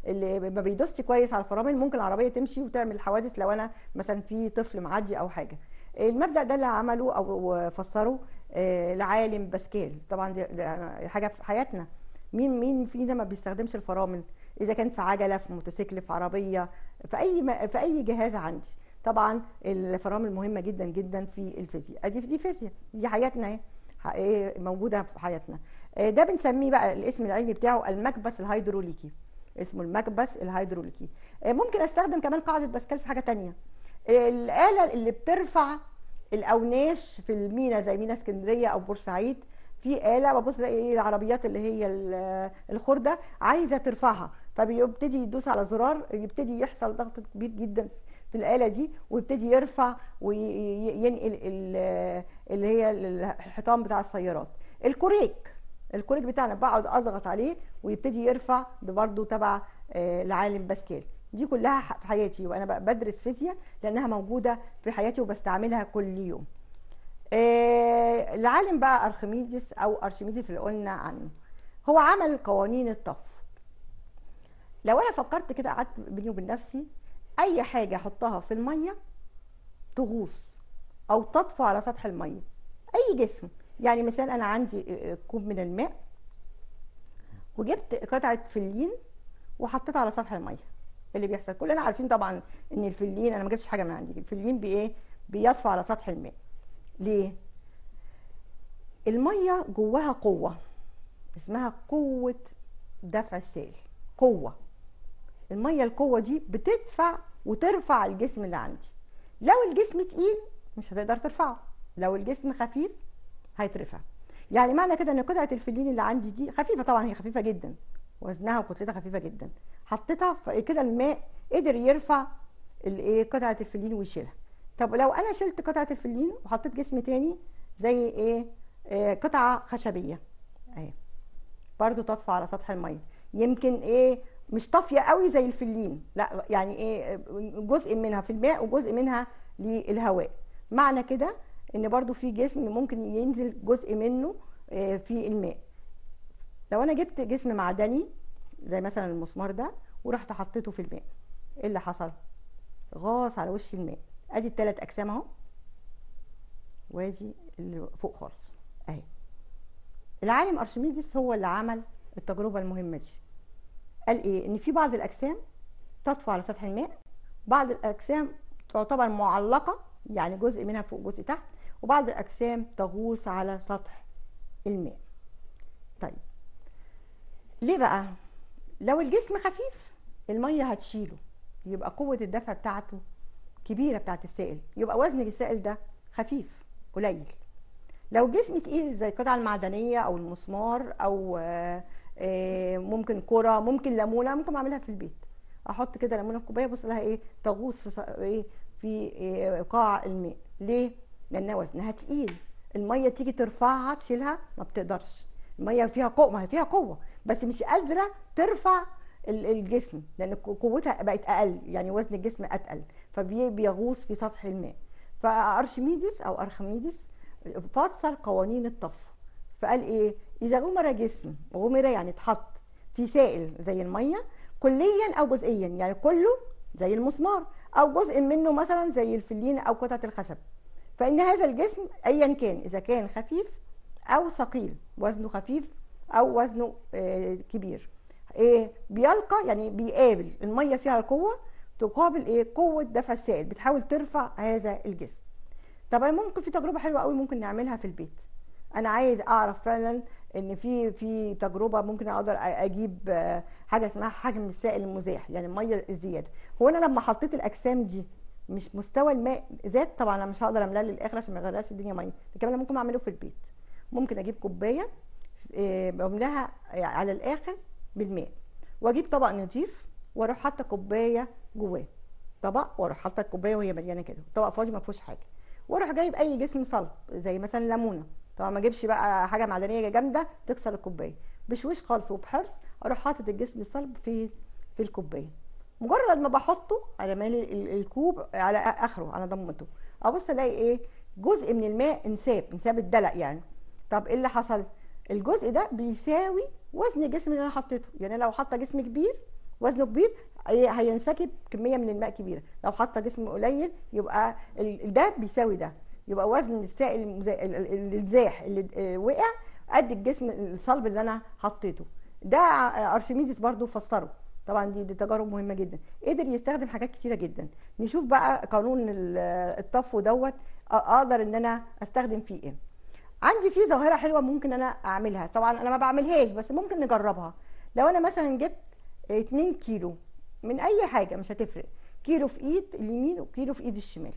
اللي ما بيدوسش كويس على الفرامل ممكن العربيه تمشي وتعمل حوادث لو انا مثلا في طفل معدي او حاجه المبدا ده اللي عمله او فسره آه، العالم باسكال طبعا دي دي حاجه في حياتنا مين مين فينا ما بيستخدمش الفرامل اذا كان في عجله في موتوسيكل في عربيه في اي م- في اي جهاز عندي طبعا الفرامل مهمه جدا جدا في الفيزياء ادي دي فيزياء دي حياتنا اهي ح- إيه موجوده في حياتنا آه، ده بنسميه بقى الاسم العلمي بتاعه المكبس الهيدروليكي اسمه المكبس الهيدروليكي آه، ممكن استخدم كمان قاعده باسكال في حاجه تانية الاله اللي بترفع الاوناش في المينا زي مينا اسكندريه او بورسعيد في اله ببص الاقي ايه العربيات اللي هي ال- الخرده عايزه ترفعها فبيبتدي يدوس على زرار يبتدي يحصل ضغط كبير جدا في الاله دي ويبتدي يرفع وينقل اللي هي الحيطان بتاع السيارات الكوريك الكوريك بتاعنا بقعد اضغط عليه ويبتدي يرفع ده برضه تبع آه، العالم باسكال دي كلها ح- في حياتي وانا ب- بدرس فيزياء لانها موجوده في حياتي وبستعملها كل يوم آه، العالم بقى ارخميدس او ارشميدس اللي قلنا عنه هو عمل قوانين الطف لو انا فكرت كده قعدت بيني وبين نفسي اي حاجه احطها في الميه تغوص او تطفو على سطح الميه اي جسم يعني مثال انا عندي آه، كوب من الماء وجبت قطعه فلين وحطيتها على سطح الميه اللي بيحصل كلنا عارفين طبعا ان الفلين انا ما جبتش حاجه من عندي الفلين بايه بيطفو على سطح الماء ليه الميه جواها قوه اسمها قوه دفع السائل قوه الميه القوه دي بتدفع وترفع الجسم اللي عندي لو الجسم تقيل مش هتقدر ترفعه لو الجسم خفيف هيترفع يعني معنى كده ان قطعه الفلين اللي عندي دي خفيفه طبعا هي خفيفه جدا وزنها وكتلتها خفيفه جدا حطيتها كده الماء قدر يرفع الايه قطعه الفلين ويشيلها طب لو انا شلت قطعه الفلين وحطيت جسم تاني زي ايه آه قطعه خشبيه اهي برضو تطفو على سطح الميه يمكن ايه مش طافيه قوي زي الفلين لا يعني ايه جزء منها في الماء وجزء منها للهواء معنى كده ان برضو في جسم ممكن ينزل جزء منه آه، في الماء لو انا جبت جسم معدني زي مثلا المسمار ده ورحت حطيته في الماء ايه اللي حصل غاص على وش الماء ادي الثلاث اجسام اهو وادي اللي فوق خالص اهي العالم ارشميدس هو اللي عمل التجربه المهمه دي قال ايه ان في بعض الاجسام تطفو على سطح الماء بعض الاجسام تعتبر معلقه يعني جزء منها فوق جزء تحت وبعض الاجسام تغوص على سطح الماء طيب ليه بقى لو الجسم خفيف الميه هتشيله يبقى قوه الدفع بتاعته كبيره بتاعت السائل يبقى وزن السائل ده خفيف قليل لو جسم تقيل زي القطعه المعدنيه او المسمار او آه، آه، ممكن كره ممكن ليمونه ممكن اعملها في البيت احط كده ليمونه في كوبايه بص لها ايه تغوص في ص- ايه في إيه قاع الماء ليه لان وزنها تقيل الميه تيجي ترفعها تشيلها ما بتقدرش الميه فيها قوه ما هي فيها قوه بس مش قادره ترفع ال- الجسم لان قو- قوتها بقت اقل يعني وزن الجسم اتقل فبيغوص في سطح الماء فارشميدس او ارخميدس فسر قوانين الطف فقال ايه اذا غمر جسم غمر يعني اتحط في سائل زي الميه كليا او جزئيا يعني كله زي المسمار او جزء منه مثلا زي الفلين او قطعه الخشب فان هذا الجسم ايا كان اذا كان خفيف او ثقيل وزنه خفيف او وزنه آه، كبير ايه بيلقى يعني بيقابل الميه فيها القوه تقابل ايه قوه دفع السائل بتحاول ترفع هذا الجسم طبعا ممكن في تجربه حلوه قوي ممكن نعملها في البيت انا عايز اعرف فعلا ان في في تجربه ممكن اقدر اجيب آه، حاجه اسمها حجم السائل المزاح يعني الميه الزياده هو انا لما حطيت الاجسام دي مش مستوى الماء زاد طبعا انا مش هقدر املاه للاخر عشان ما يغرقش الدنيا ميه لكن انا ممكن اعمله في البيت ممكن اجيب كوبايه آه، بملاها على الاخر بالماء واجيب طبق نضيف واروح حاطه كوبايه جواه طبق واروح حاطه الكوبايه وهي مليانه كده طبق فاضي ما فيهوش حاجه واروح جايب اي جسم صلب زي مثلا ليمونه طبعا ما اجيبش بقى حاجه معدنيه جامده تكسر الكوبايه بشويش خالص وبحرص اروح حاطط الجسم الصلب في في الكوبايه مجرد ما بحطه على مال ال- الكوب على اخره على ضمته ابص الاقي ايه جزء من الماء انساب انساب الدلق يعني طب ايه اللي حصل الجزء ده بيساوي وزن الجسم اللي انا حطيته يعني لو حاطه جسم كبير وزنه كبير هي- هينسكب كميه من الماء كبيره لو حاطه جسم قليل يبقى ال- ده بيساوي ده يبقى وزن السائل المزا- ال- ال- الزاح اللي آه، وقع قد الجسم الصلب اللي انا حطيته ده آه، ارشميدس برضو فسره طبعا دي, دي تجارب مهمه جدا قدر يستخدم حاجات كتيره جدا نشوف بقى قانون ال- الطفو دوت أ- اقدر ان انا استخدم فيه ايه عندي في ظاهره حلوه ممكن انا اعملها طبعا انا ما بعملهاش بس ممكن نجربها لو انا مثلا جبت 2 كيلو من اي حاجه مش هتفرق كيلو في ايد اليمين وكيلو في ايد الشمال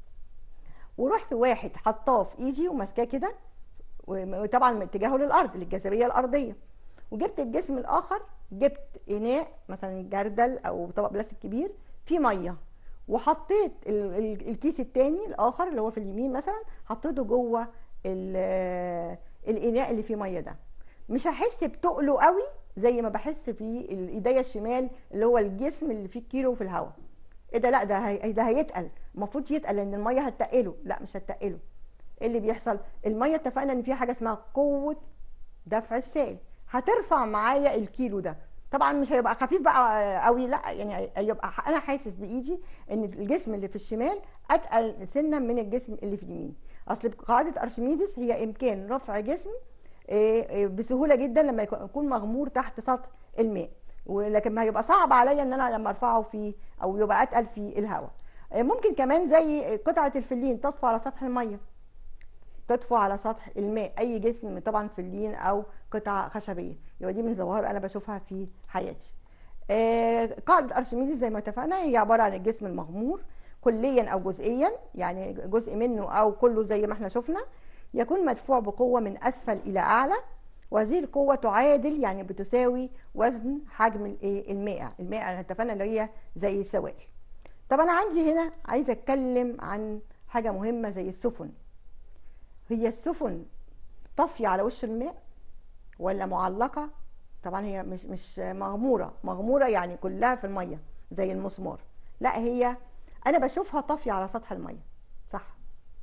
ورحت واحد حطاه في ايدي وماسكاه كده وطبعا اتجاهه للارض للجاذبيه الارضيه وجبت الجسم الاخر جبت اناء مثلا جردل او طبق بلاستيك كبير فيه ميه وحطيت ال- ال- الكيس التاني الاخر اللي هو في اليمين مثلا حطيته جوه ال- الاناء اللي فيه ميه ده مش هحس بتقله قوي زي ما بحس في الايديا الشمال اللي هو الجسم اللي فيه كيلو في الهواء ايه ده لا ده هي ده هيتقل المفروض يتقل لان الميه هتتقله لا مش هتتقله ايه اللي بيحصل الميه اتفقنا ان فيها حاجه اسمها قوه دفع السائل هترفع معايا الكيلو ده طبعا مش هيبقى خفيف بقى قوي لا يعني هيبقى انا حاسس بايدي ان الجسم اللي في الشمال اتقل سنه من الجسم اللي في اليمين اصل قاعده ارشميدس هي امكان رفع جسم إيه، إيه، بسهوله جدا لما يكون- يكون مغمور تحت سطح الماء ولكن ما هيبقى صعب عليا ان انا لما ارفعه في او يبقى اتقل في الهواء إيه، ممكن كمان زي قطعه الفلين تطفو على سطح الميه تطفو على سطح الماء اي جسم طبعا فلين او قطعه خشبيه يبقى دي من ظواهر انا بشوفها في حياتي آه، قاعده ارشميدس زي ما اتفقنا هي عباره عن الجسم المغمور كليا او جزئيا يعني جزء منه او كله زي ما احنا شفنا يكون مدفوع بقوه من اسفل الى اعلى وهذه القوة تعادل يعني بتساوي وزن حجم الايه المائع، المائع احنا اتفقنا اللي هي زي السوائل. طب انا عندي هنا عايزه اتكلم عن حاجة مهمة زي السفن. هي السفن طافية على وش الماء ولا معلقة؟ طبعا هي مش مش مغمورة، مغمورة يعني كلها في المية زي المسمار. لا هي انا بشوفها طافية على سطح المية. صح.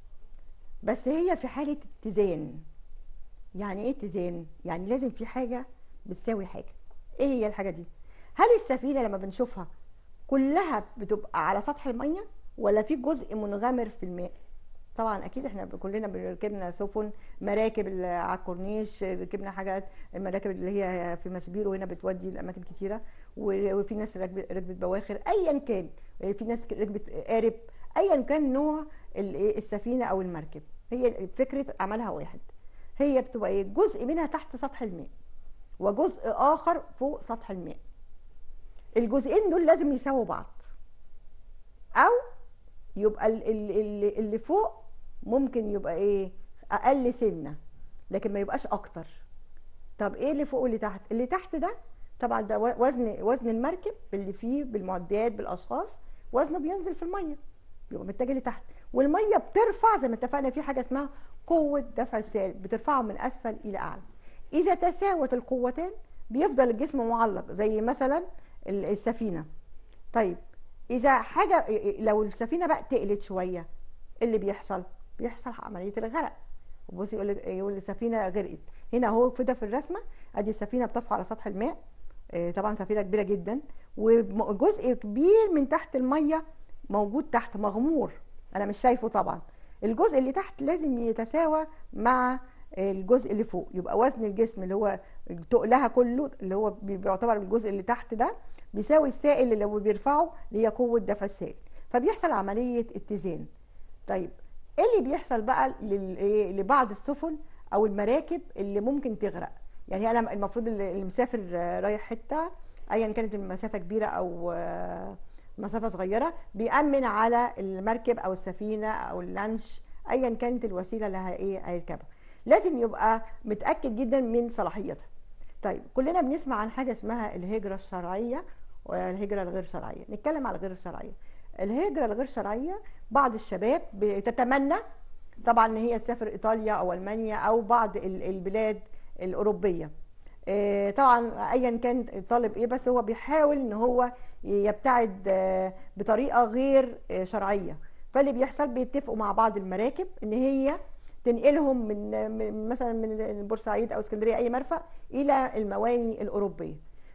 بس هي في حالة اتزان. يعني ايه اتزان؟ يعني لازم في حاجة بتساوي حاجة. ايه هي الحاجة دي؟ هل السفينة لما بنشوفها كلها بتبقى على سطح المية ولا في جزء منغمر في الماء؟ طبعا اكيد احنا كلنا ركبنا سفن مراكب ال- على الكورنيش ركبنا حاجات المراكب اللي هي في مسبيرو هنا بتودي لاماكن كتيره و- وفي ناس ركبت ركبت بواخر ايا كان في ناس ركبت قارب ايا كان نوع ال- إيه السفينه او المركب هي فكره عملها واحد هي بتبقى ايه جزء منها تحت سطح الماء وجزء اخر فوق سطح الماء الجزئين دول لازم يساووا بعض او يبقى ال- ال- ال- اللي فوق ممكن يبقى ايه اقل سنه لكن ما يبقاش اكتر طب ايه اللي فوق واللي تحت اللي تحت ده طبعا ده و- وزن وزن المركب اللي فيه بالمعدات بالاشخاص وزنه بينزل في الميه يبقى متجه لتحت والميه بترفع زي ما اتفقنا في حاجه اسمها قوه دفع السائل بترفعه من اسفل الى اعلى اذا تساوت القوتان بيفضل الجسم معلق زي مثلا ال- السفينه طيب اذا حاجه لو السفينه بقى تقلت شويه إيه اللي بيحصل بيحصل عمليه الغرق بصي يقول لك يقول السفينه غرقت هنا اهو كده في الرسمه ادي السفينه بتطفو على سطح الماء آه، طبعا سفينه كبيره جدا وجزء كبير من تحت الميه موجود تحت مغمور انا مش شايفه طبعا الجزء اللي تحت لازم يتساوى مع الجزء اللي فوق يبقى وزن الجسم اللي هو تقلها كله اللي هو بي- بيعتبر الجزء اللي تحت ده بيساوي السائل اللي هو بيرفعه اللي هي قوه دفع السائل فبيحصل عمليه اتزان طيب ايه اللي بيحصل بقى لل- إيه لبعض السفن او المراكب اللي ممكن تغرق يعني انا المفروض اللي اللي مسافر آه، رايح حته ايا كانت المسافه كبيره او آه، مسافه صغيره بيامن على المركب او السفينه او اللانش ايا كانت الوسيله اللي ه- ايه هيركبها لازم يبقى متاكد جدا من صلاحيتها طيب كلنا بنسمع عن حاجه اسمها الهجره الشرعيه والهجره الغير شرعيه نتكلم على الغير الشرعيه الهجره الغير شرعيه بعض الشباب بتتمنى طبعا ان هي تسافر ايطاليا او المانيا او بعض ال- البلاد الاوروبيه آه، طبعا ايا كان طالب ايه بس هو بيحاول ان هو يبتعد آه، بطريقه غير آه، شرعيه فاللي بيحصل بيتفقوا مع بعض المراكب ان هي تنقلهم من من- مثلا من بورسعيد او اسكندريه اي مرفأ الى المواني الاوروبيه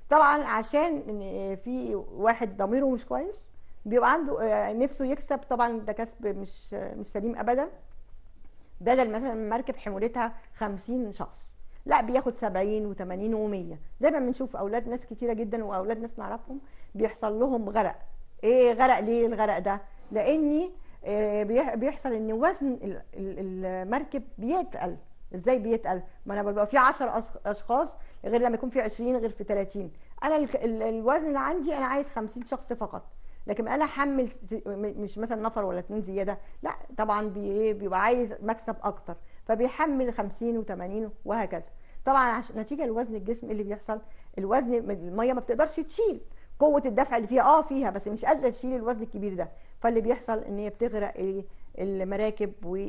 طبعا عشان إن في واحد ضميره مش كويس بيبقى عنده آه، نفسه يكسب طبعا ده كسب مش مش سليم ابدا بدل مثلا مركب حمولتها 50 شخص لا بياخد 70 و80 و100 زي ما بنشوف اولاد ناس كتيره جدا واولاد ناس نعرفهم بيحصل لهم غرق ايه غرق ليه الغرق ده لاني آه، بيح- بيحصل ان وزن ال- ال- المركب بيتقل ازاي بيتقل ما انا بيبقى في 10 أش- اشخاص غير لما يكون في 20 غير في 30 انا ال- ال- الوزن اللي عندي انا عايز 50 شخص فقط لكن انا احمل س- م- مش مثلا نفر ولا اتنين زياده لا طبعا بي- إيه، بيبقى عايز مكسب اكتر فبيحمل 50 و80 وهكذا طبعا عشان نتيجه لوزن الجسم إيه اللي بيحصل الوزن الميه ما بتقدرش تشيل قوه الدفع اللي فيها اه فيها بس مش قادره تشيل الوزن الكبير ده فاللي بيحصل ان هي بتغرق ايه المراكب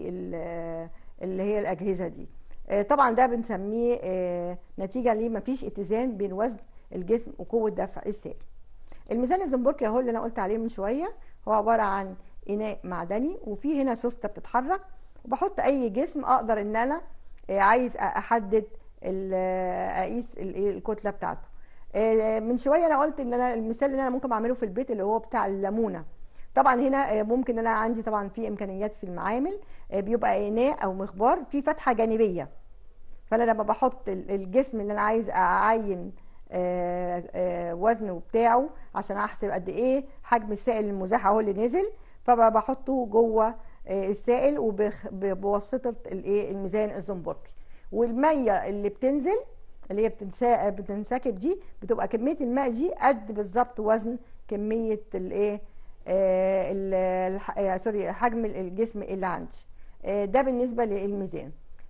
واللي هي الاجهزه دي آه، طبعا ده بنسميه آه، نتيجه ليه مفيش اتزان بين وزن الجسم وقوه دفع السائل الميزان الزنبركي اهو اللي انا قلت عليه من شويه هو عباره عن اناء معدني وفيه هنا سوسته بتتحرك وبحط اي جسم اقدر ان انا آه، عايز احدد ال- آه، اقيس الايه الكتله بتاعته آه، من شويه انا قلت ان انا المثال اللي انا ممكن اعمله في البيت اللي هو بتاع الليمونه طبعا هنا آه، ممكن انا عندي طبعا في امكانيات في المعامل آه، بيبقى اناء او مخبار فيه فتحه جانبيه فانا لما بحط ال- الجسم اللي انا عايز اعين آه، آه، وزنه بتاعه عشان احسب قد ايه حجم السائل المزاح اهو اللي نزل فبحطه جوه آه، السائل وبخ- ب- بواسطه الايه الميزان الزنبركي والميه اللي بتنزل اللي هي بتنسا- بتنسكب دي بتبقى كميه الماء دي قد بالظبط وزن كميه الايه آه، ال- الح- آه، سوري حجم الجسم اللي عندي آه، ده بالنسبه للميزان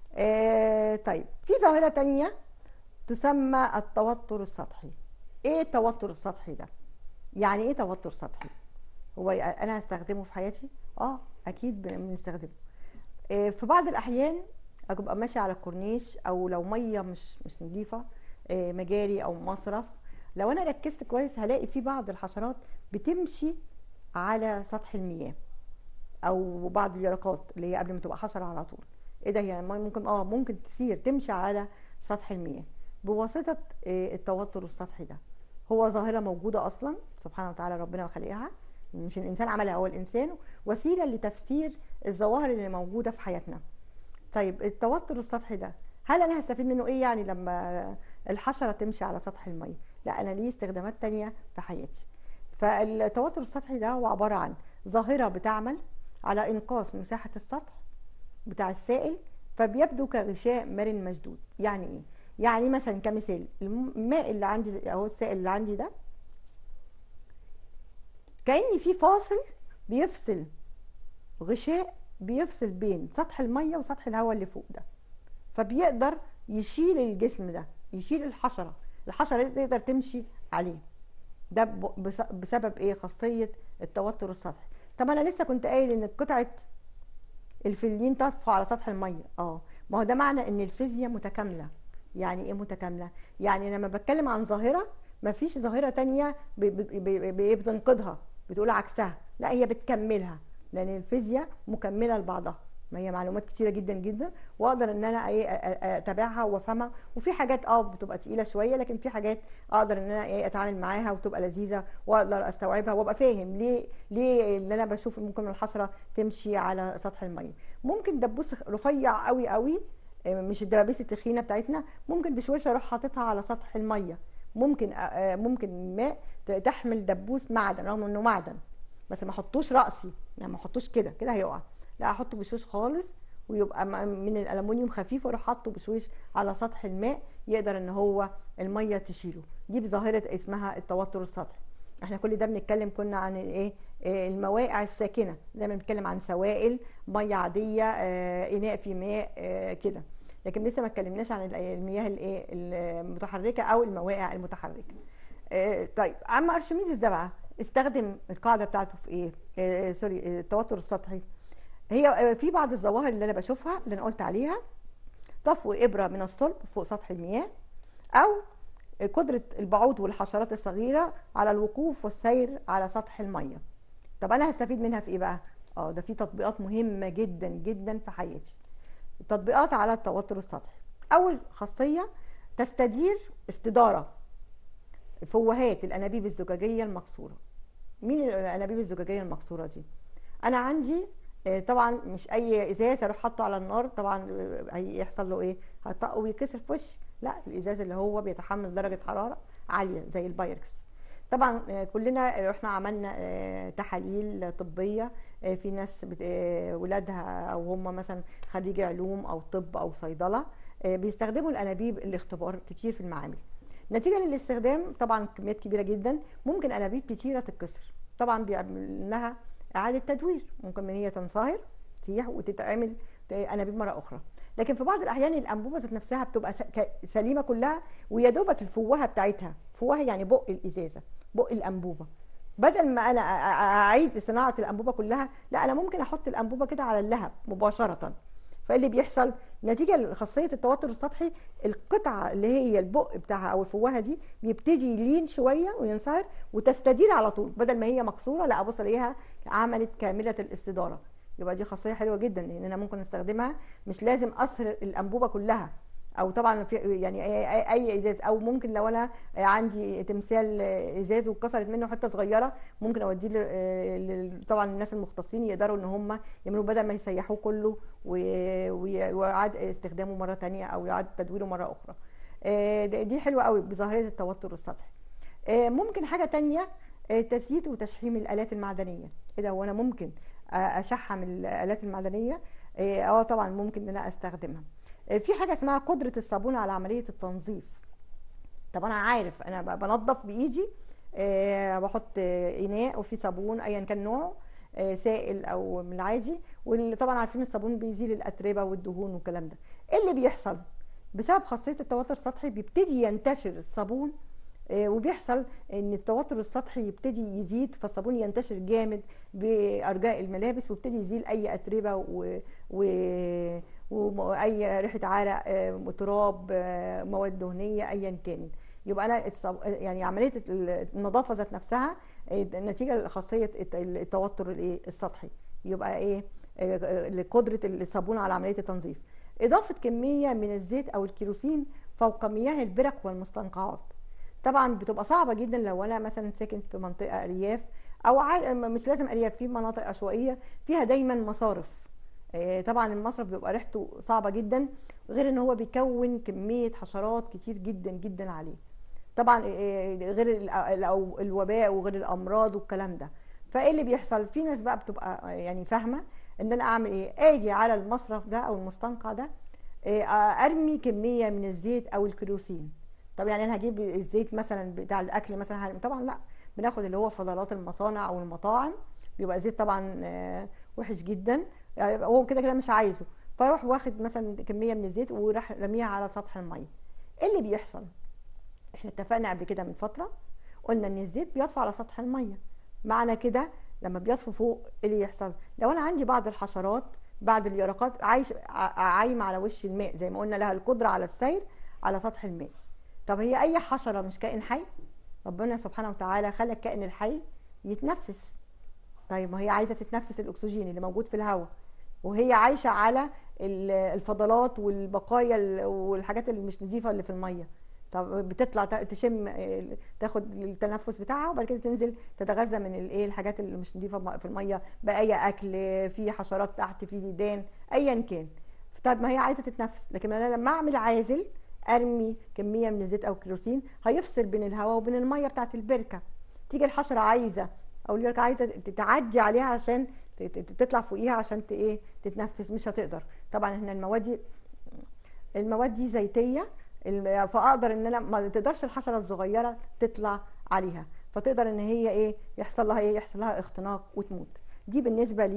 آه، طيب في ظاهره تانية تسمى التوتر السطحي ايه التوتر السطحي ده يعني ايه توتر سطحي هو انا هستخدمه في حياتي اه اكيد بن- بنستخدمه آه، في بعض الاحيان ابقى ماشيه على الكورنيش او لو ميه مش مش نظيفه آه، مجاري او مصرف لو انا ركزت كويس هلاقي في بعض الحشرات بتمشي على سطح المياه او بعض اليرقات اللي هي قبل ما تبقى حشره على طول ايه ده يعني ممكن اه ممكن تسير تمشي على سطح المياه بواسطه آه، التوتر السطحي ده هو ظاهره موجوده اصلا سبحانه وتعالى ربنا خلقها مش الانسان عملها هو الانسان وسيله لتفسير الظواهر اللي موجوده في حياتنا طيب التوتر السطحي ده هل انا هستفيد منه ايه يعني لما الحشره تمشي على سطح الميه لا انا ليه استخدامات تانية في حياتي فالتوتر السطحي ده هو عباره عن ظاهره بتعمل على انقاص مساحه السطح بتاع السائل فبيبدو كغشاء مرن مشدود يعني ايه يعني مثلا كمثال الماء اللي عندي اهو السائل اللي عندي ده كأن في فاصل بيفصل غشاء بيفصل بين سطح المية وسطح الهواء اللي فوق ده فبيقدر يشيل الجسم ده يشيل الحشرة الحشرة تقدر تمشي عليه ده ب- بس- بسبب ايه خاصية التوتر السطحي طب انا لسه كنت قايل ان قطعة الفلين تطفو على سطح المية اه ما هو ده معنى ان الفيزياء متكاملة يعني ايه متكاملة يعني لما بتكلم عن ظاهرة مفيش ظاهرة تانية ب- ب- ب- ب- بتنقضها بتقول عكسها لا هي بتكملها لان الفيزياء مكملة لبعضها ما هي معلومات كتيرة جدا جدا واقدر ان انا ايه أ- أ- اتابعها وافهمها وفي حاجات اه بتبقى تقيلة شوية لكن في حاجات اقدر ان انا ايه اتعامل معاها وتبقى لذيذة واقدر استوعبها وابقى فاهم ليه ليه اللي انا بشوف ممكن الحشرة تمشي على سطح المية ممكن دبوس رفيع قوي قوي آه، مش الدبابيس التخينه بتاعتنا ممكن بشويشه اروح حاططها على سطح الميه ممكن آه، آه، ممكن الماء ت- تحمل دبوس معدن رغم انه معدن بس ما احطوش راسي يعني ما احطوش كده كده هيقع لا احطه بشويش خالص ويبقى م- من الالومنيوم خفيف واروح حاطه بشويش على سطح الماء يقدر ان هو الميه تشيله دي بظاهره اسمها التوتر السطحي احنا كل ده بنتكلم كنا عن الايه آه، المواقع الساكنه دايما بنتكلم عن سوائل ميه عاديه آه، اناء في ماء آه، كده لكن لسه ما اتكلمناش عن ال- المياه الايه المتحركه او المواقع المتحركه آه، طيب عم ارشميدس ده بقى استخدم القاعده بتاعته في ايه آه، سوري آه، التوتر السطحي هي آه، في بعض الظواهر اللي انا بشوفها اللي انا قلت عليها طفو ابره من الصلب فوق سطح المياه او قدره البعوض والحشرات الصغيره على الوقوف والسير على سطح الميه طب انا هستفيد منها في ايه بقى اه ده في تطبيقات مهمه جدا جدا في حياتي تطبيقات على التوتر السطحي اول خاصيه تستدير استداره فوهات الانابيب الزجاجيه المكسوره مين الانابيب الزجاجيه المكسوره دي انا عندي آه، طبعا مش اي ازاز اروح حاطه على النار طبعا آه، هيحصل له ايه هيطق ويكسر في وشي لا الازاز اللي هو بيتحمل درجه حراره عاليه زي البايركس طبعا آه، كلنا رحنا عملنا آه، تحاليل طبيه آه، في ناس بت- آه، ولادها او هم مثلا خريجي علوم او طب او صيدله آه، بيستخدموا الانابيب الاختبار كتير في المعامل نتيجه للاستخدام طبعا كميات كبيره جدا ممكن انابيب كتيره تتكسر طبعا بيعمل لها اعاده تدوير ممكن ان هي تنصهر تسيح وتتعمل انابيب مره اخرى لكن في بعض الاحيان الانبوبه ذات نفسها بتبقى س- ك- سليمه كلها ويا دوبك الفوهه بتاعتها فوهه يعني بق الازازه بق الانبوبه بدل ما انا أ- أ- اعيد صناعه الانبوبه كلها لا انا ممكن احط الانبوبه كده على اللهب مباشره فايه اللي بيحصل نتيجه لخاصيه التوتر السطحي القطعه اللي هي البق بتاعها او الفوهه دي بيبتدي يلين شويه وينصهر وتستدير على طول بدل ما هي مكسوره لا ابص الاقيها عملت كامله الاستداره يبقى دي خاصيه حلوه جدا لان انا ممكن استخدمها مش لازم اصهر الانبوبه كلها او طبعا في يعني اي أي- اي ازاز او ممكن لو انا عندي تمثال ازاز واتكسرت منه حته صغيره ممكن اوديه ل- ل- طبعا الناس المختصين يقدروا ان هم يعملوا بدل ما يسيحوه كله و- وي- ويعاد استخدامه مره تانية او يعاد تدويره مره اخرى آه، دي حلوه قوي بظاهره التوتر السطحي آه، ممكن حاجه تانية آه، تزييت وتشحيم الالات المعدنيه ايه ده هو انا ممكن آه، اشحم الالات المعدنيه اه آه، طبعا ممكن ان انا استخدمها آه، في حاجه اسمها قدره الصابون على عمليه التنظيف طب انا عارف انا ب- بنظف بايدي آه، بحط آه، اناء وفي صابون ايا كان نوعه آه، سائل او من العادي واللي طبعا عارفين الصابون بيزيل الاتربه والدهون والكلام ده ايه اللي بيحصل بسبب خاصيه التوتر السطحي بيبتدي ينتشر الصابون آه، وبيحصل ان التوتر السطحي يبتدي يزيد فالصابون ينتشر جامد بارجاء الملابس ويبتدي يزيل اي اتربه و... و... واي ريحه عرق آه، تراب آه، مواد دهنيه ايا كان يبقى انا الصب... يعني عمليه النظافه ذات نفسها آه، نتيجه لخاصيه الت- التوتر الايه السطحي يبقى ايه آه، آه، لقدره الصابون على عمليه التنظيف اضافه كميه من الزيت او الكيروسين فوق مياه البرك والمستنقعات طبعا بتبقى صعبه جدا لو انا مثلا ساكن في منطقه ارياف او ع- مش لازم ارياف في مناطق عشوائيه فيها دايما مصارف آه، طبعا المصرف بيبقى ريحته صعبه جدا غير ان هو بيكون كميه حشرات كتير جدا جدا عليه طبعا آه، غير ال- ال- الوباء وغير الامراض والكلام ده فايه اللي بيحصل في ناس بقى بتبقى آه، يعني فاهمه ان انا اعمل ايه اجي على المصرف ده او المستنقع ده آه، ارمي كميه من الزيت او الكيروسين طب يعني انا هجيب الزيت مثلا بتاع الاكل مثلا هرمي. طبعا لا بناخد اللي هو فضلات المصانع او المطاعم بيبقى زيت طبعا آه، وحش جدا يعني هو كده كده مش عايزه فاروح واخد مثلا كميه من الزيت وراح رميها على سطح الميه ايه اللي بيحصل احنا اتفقنا قبل كده من فتره قلنا ان الزيت بيطفو على سطح الميه معنى كده لما بيطفو فوق ايه اللي يحصل لو انا عندي بعض الحشرات بعض اليرقات عايش ع- عايمه على وش الماء زي ما قلنا لها القدره على السير على سطح الماء طب هي اي حشره مش كائن حي ربنا سبحانه وتعالى خلى الكائن الحي يتنفس طيب ما هي عايزه تتنفس الاكسجين اللي موجود في الهواء وهي عايشه على ال- الفضلات والبقايا ال- والحاجات اللي مش نظيفه اللي في الميه طب بتطلع ت- تشم ال- تاخد التنفس بتاعها وبعد كده تنزل تتغذى من الايه الحاجات اللي مش نظيفه م- في الميه بقايا اكل في حشرات تحت في ديدان ايا كان طب ما هي عايزه تتنفس لكن انا لما اعمل عازل ارمي كميه من الزيت او الكيروسين هيفصل بين الهواء وبين الميه بتاعت البركه تيجي الحشره عايزه او اليركه عايزه تعدي عليها عشان ت- ت- تطلع فوقيها عشان ت- ايه تتنفس مش هتقدر طبعا احنا المواد دي المواد دي زيتيه الم- فاقدر ان انا ما تقدرش الحشره الصغيره تطلع عليها فتقدر ان هي ايه يحصل لها ايه يحصل لها اختناق وتموت دي بالنسبه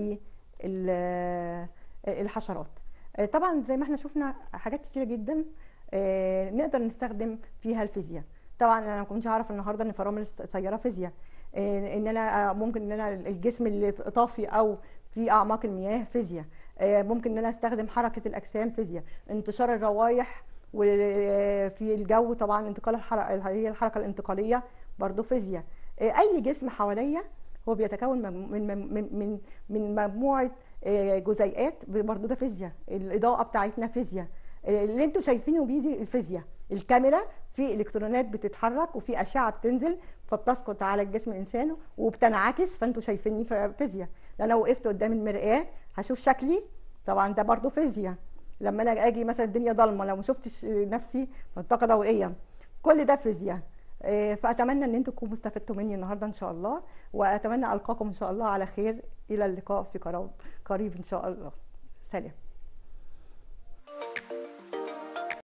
للحشرات طبعا زي ما احنا شفنا حاجات كتيره جدا آه، نقدر نستخدم فيها الفيزياء طبعا انا ما كنتش اعرف النهارده ان فرامل السياره فيزياء آه، ان انا آه، ممكن ان انا الجسم اللي طافي او في اعماق المياه فيزياء آه، ممكن ان انا استخدم حركه الاجسام فيزياء انتشار الروائح وفي الجو طبعا انتقال الحركه هي الحركه الانتقاليه برضو فيزياء آه، اي جسم حواليا هو بيتكون من من من من, من مجموعه آه، جزيئات برضو ده فيزياء الاضاءه بتاعتنا فيزياء اللي انتوا شايفينه بيه دي الفيزياء الكاميرا في الكترونات بتتحرك وفي اشعه بتنزل فبتسقط على الجسم الانسان وبتنعكس فانتوا شايفيني في فيزياء انا وقفت قدام المرآة هشوف شكلي طبعا ده برضو فيزياء لما انا اجي مثلا الدنيا ضلمه لو ما شفتش نفسي في منطقه ضوئيه كل ده فيزياء إيه، فاتمنى ان انتم تكونوا استفدتوا مني النهارده ان شاء الله واتمنى القاكم ان شاء الله على خير الى اللقاء في قريب قريب ان شاء الله سلام